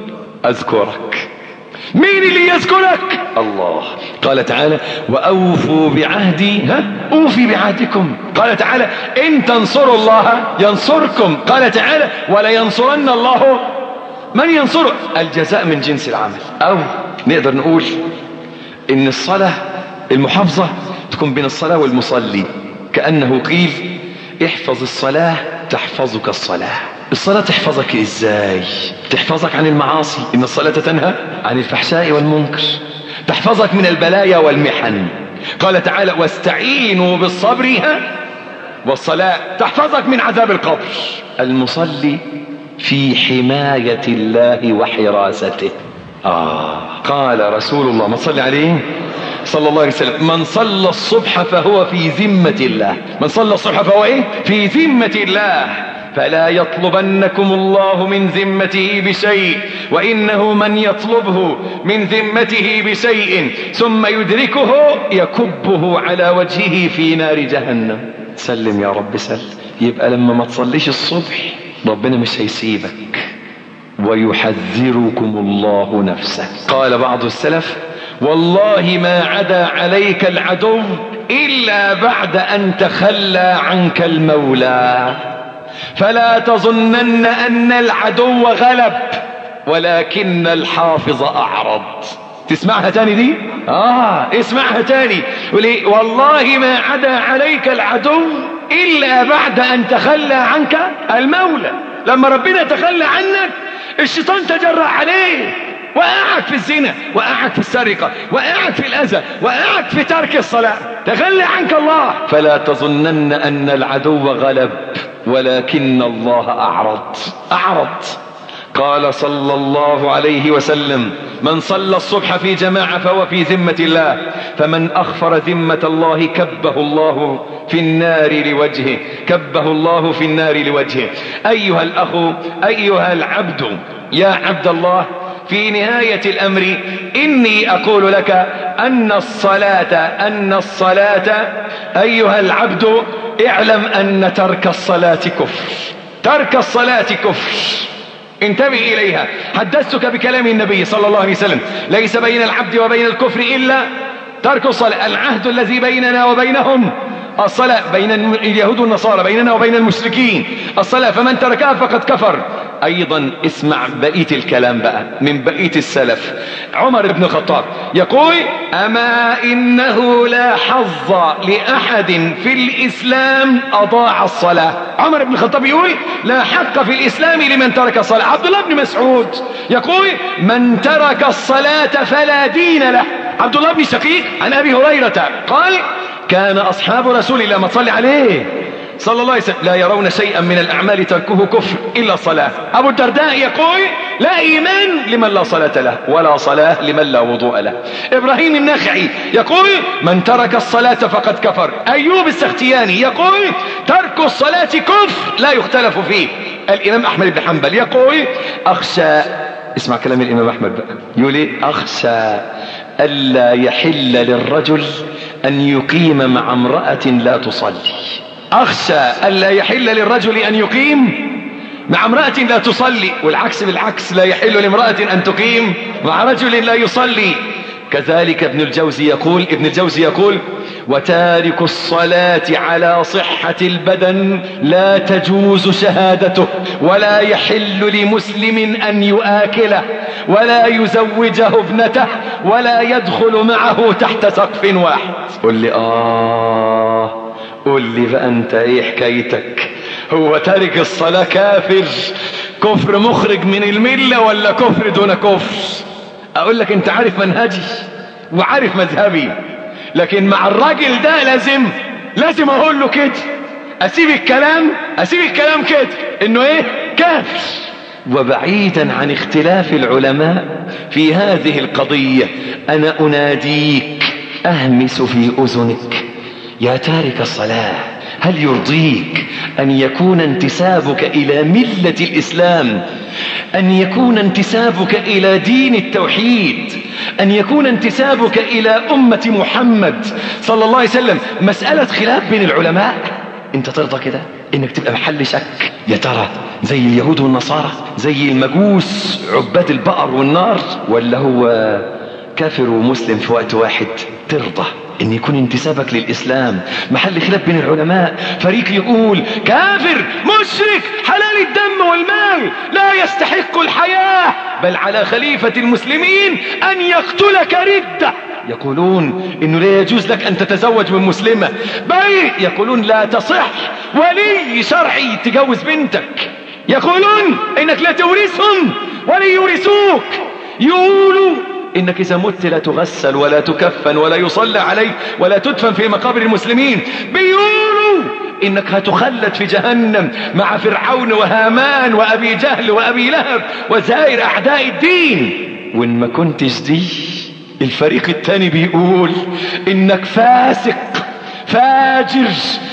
اذكرك مين اللي يذكرك الله قال تعالى واوفوا بعهدي ها اوفي بعهدكم قال تعالى ان تنصروا الله ينصركم قال تعالى ولا ينصرن الله من ينصره الجزاء من جنس العمل او نقدر نقول ان الصلاة المحافظة تكون بين الصلاة والمصلي كأنه قيل احفظ الصلاة تحفظك الصلاة الصلاة تحفظك ازاي تحفظك عن المعاصي ان الصلاة تنهى عن الفحشاء والمنكر تحفظك من البلايا والمحن قال تعالى واستعينوا بالصبر ها والصلاة تحفظك من عذاب القبر المصلي في حماية الله وحراسته آه قال رسول الله ما صلي عليه صلى الله عليه وسلم من صلى الصبح فهو في ذمة الله من صلى الصبح فهو ايه في ذمة الله فلا يطلبنكم الله من ذمته بشيء وإنه من يطلبه من ذمته بشيء ثم يدركه يكبه على وجهه في نار جهنم سلم يا رب سلم يبقى لما ما تصليش الصبح ربنا مش هيسيبك ويحذركم الله نفسه قال بعض السلف والله ما عدا عليك العدو إلا بعد أن تخلى عنك المولى فلا تظنن أن العدو غلب ولكن الحافظ أعرض تسمعها تاني دي آه اسمعها تاني ولي والله ما عدا عليك العدو إلا بعد أن تخلى عنك المولى لما ربنا تخلى عنك الشيطان تجرأ عليه وقعك في الزنا وقعك في السرقة وقعك في الأذى وقعك في ترك الصلاة تخلى عنك الله فلا تظنن أن العدو غلب ولكن الله أعرض أعرض قال صلى الله عليه وسلم من صلى الصبح في جماعة فهو في ذمة الله فمن أخفر ذمة الله كبه الله في النار لوجهه كبه الله في النار لوجهه أيها الأخ أيها العبد يا عبد الله في نهاية الأمر إني أقول لك أن الصلاة أن الصلاة أيها العبد اعلم أن ترك الصلاة كفر ترك الصلاة كفر انتبه إليها حدثتك بكلام النبي صلى الله عليه وسلم ليس بين العبد وبين الكفر إلا ترك الصلاة العهد الذي بيننا وبينهم الصلاة بين اليهود والنصارى بيننا وبين المشركين الصلاة فمن تركها فقد كفر أيضا اسمع بقية الكلام بقى من بقية السلف عمر بن الخطاب يقول أما إنه لا حظ لأحد في الإسلام أضاع الصلاة عمر بن الخطاب يقول لا حق في الإسلام لمن ترك الصلاة عبد الله بن مسعود يقول من ترك الصلاة فلا دين له عبد الله بن شقيق عن أبي هريرة قال كان أصحاب رسول الله ما تصلي عليه صلى الله عليه وسلم لا يرون شيئا من الأعمال تركه كفر إلا الصلاة أبو الدرداء يقول لا إيمان لمن لا صلاة له ولا صلاة لمن لا وضوء له إبراهيم النخعي يقول من ترك الصلاة فقد كفر أيوب السختياني يقول ترك الصلاة كفر لا يختلف فيه الإمام أحمد بن حنبل يقول أخشى اسمع كلام الإمام أحمد بقى يقول إيه أخشى ألا يحل للرجل أن يقيم مع امرأة لا تصلي أخشى ألا يحل للرجل أن يقيم مع امرأة لا تصلي والعكس بالعكس لا يحل لامرأة أن تقيم مع رجل لا يصلي كذلك ابن الجوزي يقول ابن الجوزي يقول وتارك الصلاة على صحة البدن لا تجوز شهادته ولا يحل لمسلم أن يؤاكله ولا يزوجه ابنته ولا يدخل معه تحت سقف واحد قل لي آه قل لي بقى أنت إيه حكايتك هو تارك الصلاة كافر كفر مخرج من الملة ولا كفر دون كفر أقول لك أنت عارف منهجي وعارف مذهبي لكن مع الراجل ده لازم لازم اقول له كده اسيب الكلام اسيب الكلام كده انه ايه كافر وبعيدا عن اختلاف العلماء في هذه القضية انا اناديك اهمس في اذنك يا تارك الصلاة هل يرضيك ان يكون انتسابك الى ملة الاسلام ان يكون انتسابك الى دين التوحيد ان يكون انتسابك الى امة محمد صلى الله عليه وسلم مسألة خلاف بين العلماء انت ترضى كده انك تبقى محل شك يا ترى زي اليهود والنصارى زي المجوس عباد البقر والنار ولا هو كافر ومسلم في وقت واحد ترضى ان يكون انتسابك للاسلام محل خلاف بين العلماء فريق يقول كافر مشرك حلال الدم والمال لا يستحق الحياة بل على خليفة المسلمين ان يقتلك ردة يقولون انه لا يجوز لك ان تتزوج من مسلمة بل يقولون لا تصح ولي شرعي تجوز بنتك يقولون انك لا تورثهم ولا يورثوك يقولوا انك اذا مت لا تغسل ولا تكفن ولا يصلى عليك ولا تدفن في مقابر المسلمين بيقولوا انك هتخلد في جهنم مع فرعون وهامان وابي جهل وابي لهب وزائر اعداء الدين وان ما كنتش دي الفريق التاني بيقول انك فاسق فاجر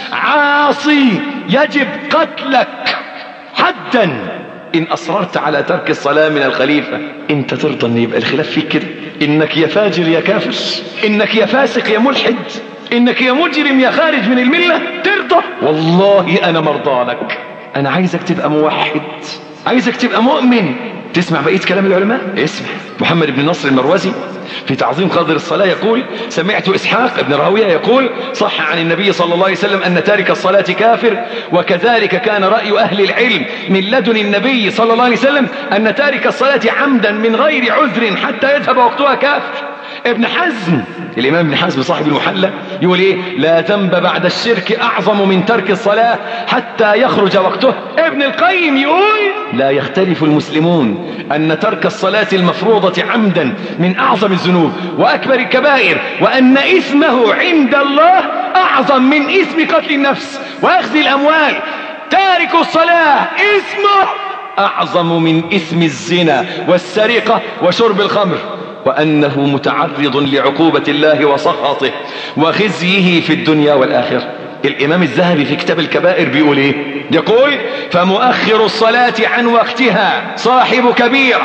عاصي يجب قتلك حدا ان اصررت على ترك الصلاة من الخليفة انت ترضى ان يبقى الخلاف فيك كده انك يا فاجر يا كافر انك يا فاسق يا ملحد انك يا مجرم يا خارج من الملة ترضى والله انا مرضى لك انا عايزك تبقى موحد عايزك تبقى مؤمن تسمع بقية كلام العلماء اسمع محمد بن نصر المروزي في تعظيم قدر الصلاة يقول سمعت إسحاق بن راوية يقول صح عن النبي صلى الله عليه وسلم أن تارك الصلاة كافر وكذلك كان رأي أهل العلم من لدن النبي صلى الله عليه وسلم أن تارك الصلاة عمدا من غير عذر حتى يذهب وقتها كافر ابن حزم الإمام ابن حزم صاحب المحلى يقول إيه لا ذنب بعد الشرك أعظم من ترك الصلاة حتى يخرج وقته ابن القيم يقول لا يختلف المسلمون أن ترك الصلاة المفروضة عمدا من أعظم الذنوب وأكبر الكبائر وأن إثمه عند الله أعظم من إثم قتل النفس وأخذ الأموال تارك الصلاة إثمه أعظم من إثم الزنا والسرقة وشرب الخمر وأنه متعرض لعقوبة الله وسخطه وخزيه في الدنيا والآخرة الإمام الذهبي في كتاب الكبائر بيقول إيه يقول فمؤخر الصلاة عن وقتها صاحب كبيرة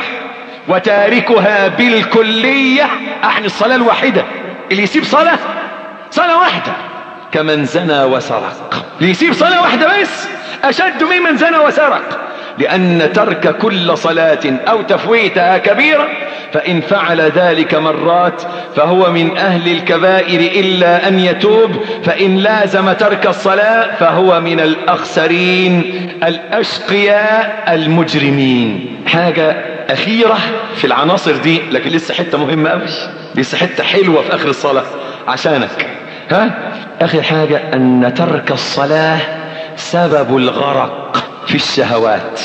وتاركها بالكلية أعني الصلاة الواحدة اللي يسيب صلاة صلاة واحدة كمن زنى وسرق اللي يسيب صلاة واحدة بس أشد ممن زنى وسرق لأن ترك كل صلاة أو تفويتها كبيرة فإن فعل ذلك مرات فهو من أهل الكبائر إلا أن يتوب فإن لازم ترك الصلاة فهو من الأخسرين الأشقياء المجرمين حاجة أخيرة في العناصر دي لكن لسه حتة مهمة أوي لسه حتة حلوة في آخر الصلاة عشانك ها آخر حاجة أن ترك الصلاة سبب الغرق في الشهوات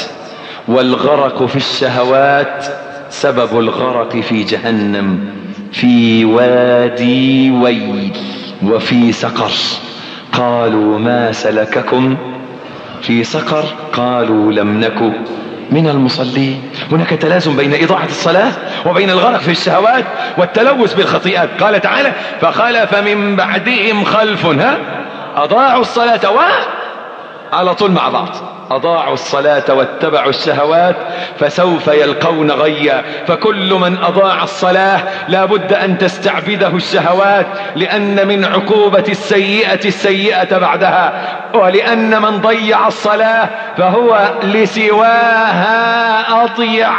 والغرق في الشهوات سبب الغرق في جهنم في وادي ويل وفي سقر قالوا ما سلككم في سقر قالوا لم نك من المصلين هناك تلازم بين إضاعة الصلاة وبين الغرق في الشهوات والتلوث بالخطيئات قال تعالى فخلف من بعدهم خلف ها أضاعوا الصلاة و على طول مع بعض أضاعوا الصلاة واتبعوا الشهوات فسوف يلقون غيا فكل من أضاع الصلاة لا بد أن تستعبده الشهوات لأن من عقوبة السيئة السيئة بعدها ولأن من ضيع الصلاة فهو لسواها أضيع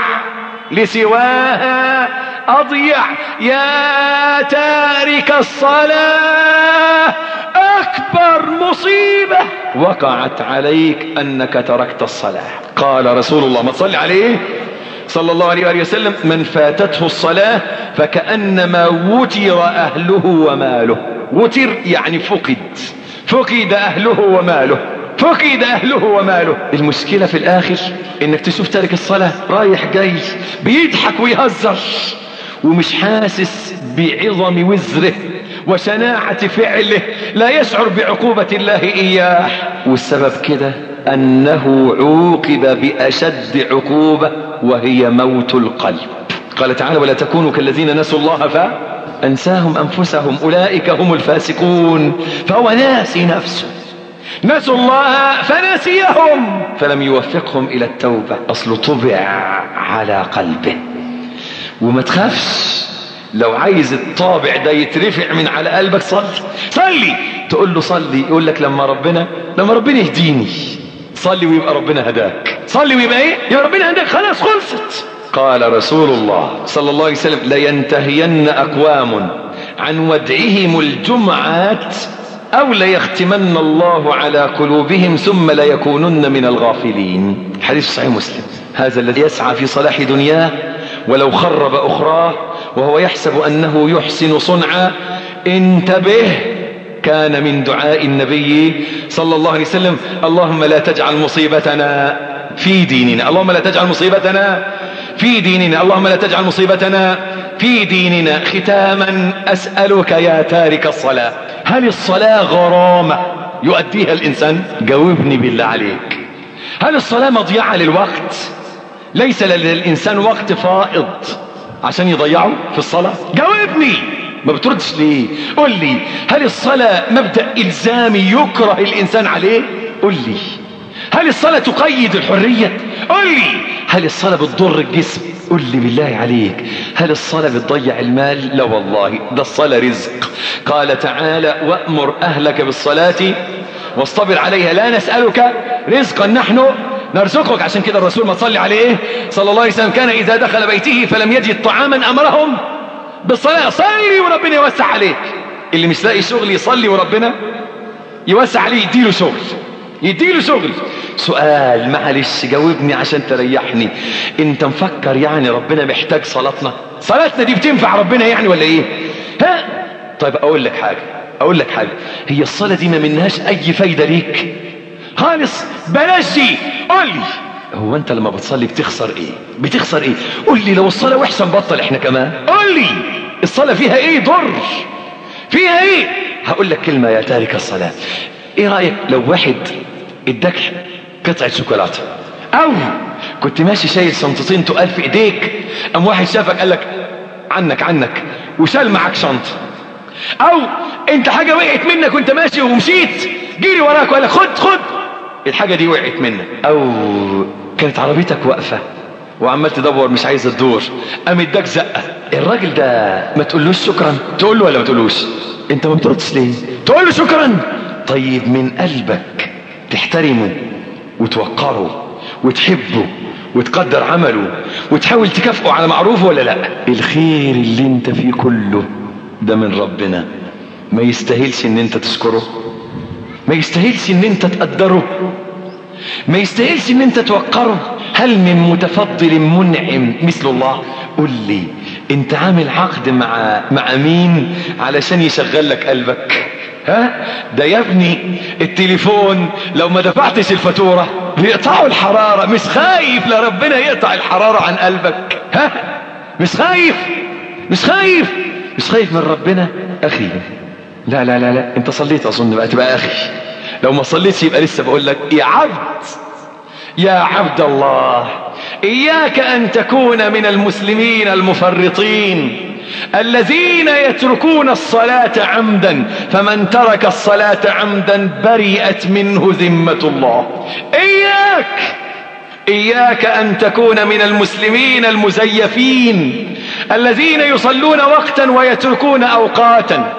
لسواها أضيع يا تارك الصلاة أكبر مصيبة وقعت عليك أنك تركت الصلاة قال رسول الله ما تصلي عليه صلى الله عليه وآله وسلم من فاتته الصلاة فكأنما وتر أهله وماله وتر يعني فقد فقد أهله وماله فقد أهله وماله المشكلة في الآخر إنك تشوف تارك الصلاة رايح جاي بيضحك ويهزر ومش حاسس بعظم وزره وشناعة فعله لا يشعر بعقوبة الله إياه والسبب كده أنه عوقب بأشد عقوبة وهي موت القلب قال تعالى ولا تكونوا كالذين نسوا الله فأنساهم أنفسهم أولئك هم الفاسقون فهو ناسي نفسه نسوا الله فنسيهم فلم يوفقهم إلى التوبة أصل طبع على قلبه وما تخافش لو عايز الطابع ده يترفع من على قلبك صلي صلي تقول له صلي يقول لك لما ربنا لما ربنا يهديني صلي ويبقى ربنا هداك صلي ويبقى ايه يبقى ربنا هداك خلاص خلصت قال رسول الله صلى الله عليه وسلم لينتهين أقوام عن ودعهم الجمعات أو ليختمن الله على قلوبهم ثم ليكونن من الغافلين حديث صحيح مسلم هذا الذي يسعى في صلاح دنياه ولو خرب أخراه وهو يحسب أنه يحسن صنعا انتبه كان من دعاء النبي صلى الله عليه وسلم اللهم لا تجعل مصيبتنا في ديننا اللهم لا تجعل مصيبتنا في ديننا اللهم لا تجعل مصيبتنا في ديننا ختاما أسألك يا تارك الصلاة هل الصلاة غرامة يؤديها الإنسان جاوبني بالله عليك هل الصلاة مضيعة للوقت ليس للإنسان وقت فائض عشان يضيعه في الصلاة جاوبني ما بتردش ليه قل لي هل الصلاة مبدأ إلزامي يكره الإنسان عليه قل لي هل الصلاة تقيد الحرية قل لي هل الصلاة بتضر الجسم قل لي بالله عليك هل الصلاة بتضيع المال لا والله ده الصلاة رزق قال تعالى وأمر أهلك بالصلاة واصطبر عليها لا نسألك رزقا نحن نرزقك عشان كده الرسول ما تصلي عليه ايه صلى الله عليه وسلم كان اذا دخل بيته فلم يجد طعاما امرهم بالصلاة صلي وربنا يوسع عليك اللي مش لاقي شغل يصلي وربنا يوسع عليه يديله شغل يديله شغل سؤال معلش جاوبني عشان تريحني انت مفكر يعني ربنا محتاج صلاتنا صلاتنا دي بتنفع ربنا يعني ولا ايه ها طيب اقول لك حاجة اقول لك حاجة هي الصلاة دي ما منهاش اي فايدة ليك خالص بلاش دي قول لي هو انت لما بتصلي بتخسر ايه بتخسر ايه قول لي لو الصلاة وحشة نبطل احنا كمان قول لي الصلاة فيها ايه ضر فيها ايه هقول لك كلمة يا تارك الصلاة ايه رأيك لو واحد اداك قطعة شوكولاتة او كنت ماشي شايل شنطتين تقال في ايديك ام واحد شافك قال لك عنك عنك وشال معك شنطة او انت حاجة وقعت منك وانت ماشي ومشيت جيري وراك وقال لك خد خد الحاجة دي وقعت منك او كانت عربيتك واقفة وعمال تدور مش عايز تدور قام اداك زقة الراجل ده ما تقولوش شكرا تقول له ولا ما تقولوش انت ما بتردش ليه تقول له شكرا طيب من قلبك تحترمه وتوقره وتحبه وتقدر عمله وتحاول تكافئه على معروفه ولا لا الخير اللي انت فيه كله ده من ربنا ما يستاهلش ان انت تشكره ما يستاهلش ان انت تقدره ما يستاهلش ان انت توقره هل من متفضل منعم مثل الله قل لي انت عامل عقد مع مع مين علشان يشغل لك قلبك ها ده يا ابني التليفون لو ما دفعتش الفاتورة بيقطعوا الحرارة مش خايف لربنا يقطع الحرارة عن قلبك ها مش خايف مش خايف مش خايف من ربنا اخي لا لا لا لا انت صليت اظن بقى تبقى اخي لو ما صليتش يبقى لسه بقول لك يا عبد يا عبد الله اياك ان تكون من المسلمين المفرطين الذين يتركون الصلاة عمدا فمن ترك الصلاة عمدا برئت منه ذمة الله اياك اياك ان تكون من المسلمين المزيفين الذين يصلون وقتا ويتركون اوقاتا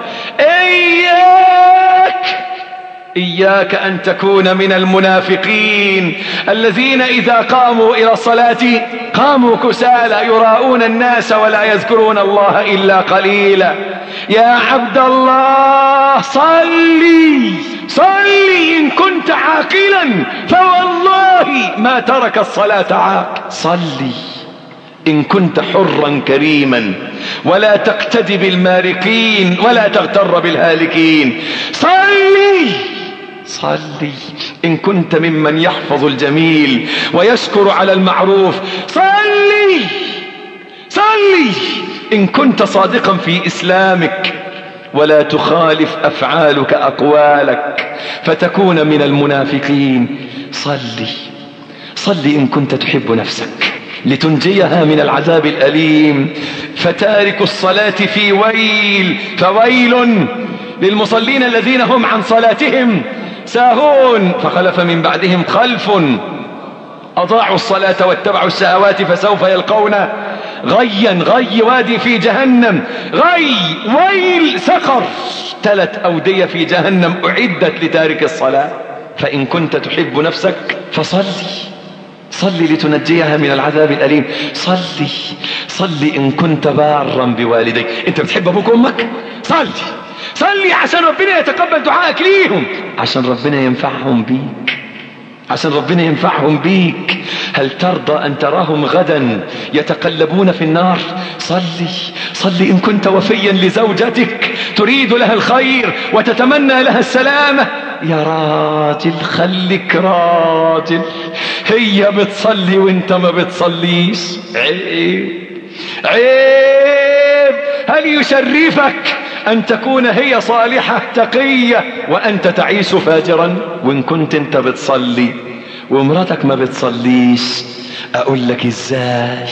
اياك إياك أن تكون من المنافقين الذين إذا قاموا إلى الصلاة قاموا كسالى يراءون الناس ولا يذكرون الله إلا قليلا يا عبد الله صلي صلي إن كنت عاقلا فوالله ما ترك الصلاة عاق صلي إن كنت حرا كريما ولا تقتدي بالمارقين ولا تغتر بالهالكين صلي صلي إن كنت ممن يحفظ الجميل ويشكر على المعروف صلي صلي إن كنت صادقا في إسلامك ولا تخالف أفعالك أقوالك فتكون من المنافقين صلي صلي إن كنت تحب نفسك لتنجيها من العذاب الأليم فتارك الصلاة في ويل فويل للمصلين الذين هم عن صلاتهم ساهون فخلف من بعدهم خلف أضاعوا الصلاة واتبعوا الشهوات فسوف يلقون غيا غي وادي في جهنم غي ويل سقر تلت أودية في جهنم أعدت لتارك الصلاة فإن كنت تحب نفسك فصلي صلي لتنجيها من العذاب الأليم صلي صلي إن كنت بارا بوالديك أنت بتحب أبوك وأمك صلي صلي عشان ربنا يتقبل دعائك ليهم عشان ربنا ينفعهم بيك عشان ربنا ينفعهم بيك هل ترضى أن تراهم غدا يتقلبون في النار صلي صلي إن كنت وفيا لزوجتك تريد لها الخير وتتمنى لها السلامة يا راجل خليك راجل هي بتصلي وانت ما بتصليش عيب عيب هل يشرفك أن تكون هي صالحة تقية وأنت تعيش فاجرا وإن كنت أنت بتصلي ومراتك ما بتصليش أقول لك إزاي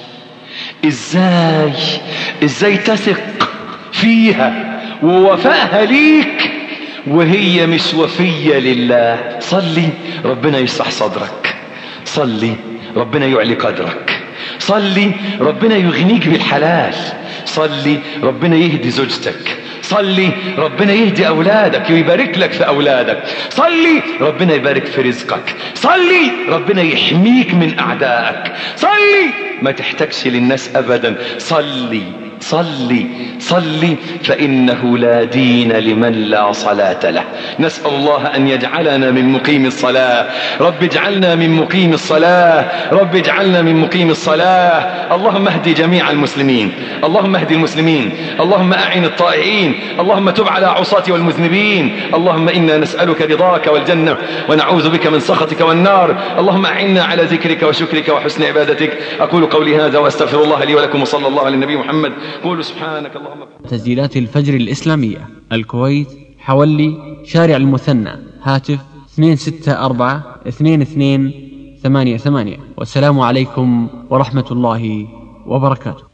إزاي إزاي تثق فيها ووفائها ليك وهي مش وفية لله صلي ربنا يشرح صدرك صلي ربنا يعلي قدرك صلي ربنا يغنيك بالحلال صلي ربنا يهدي زوجتك صلي ربنا يهدي أولادك ويبارك لك في أولادك صلي ربنا يبارك في رزقك صلي ربنا يحميك من أعدائك صلي ما تحتاجش للناس أبدا صلي صلي صلي فإنه لا دين لمن لا صلاة له نسأل الله أن يجعلنا من مقيم الصلاة رب اجعلنا من مقيم الصلاة رب اجعلنا من مقيم الصلاة اللهم اهدي جميع المسلمين اللهم اهدي المسلمين اللهم أعن الطائعين اللهم تب على عصاة والمذنبين اللهم إنا نسألك رضاك والجنة ونعوذ بك من سخطك والنار اللهم أعنا على ذكرك وشكرك وحسن عبادتك أقول قولي هذا وأستغفر الله لي ولكم وصلى الله على النبي محمد قولوا سبحانك اللهم تسجيلات الفجر الإسلامية الكويت حولي شارع المثنى هاتف 264 22 88 والسلام عليكم ورحمة الله وبركاته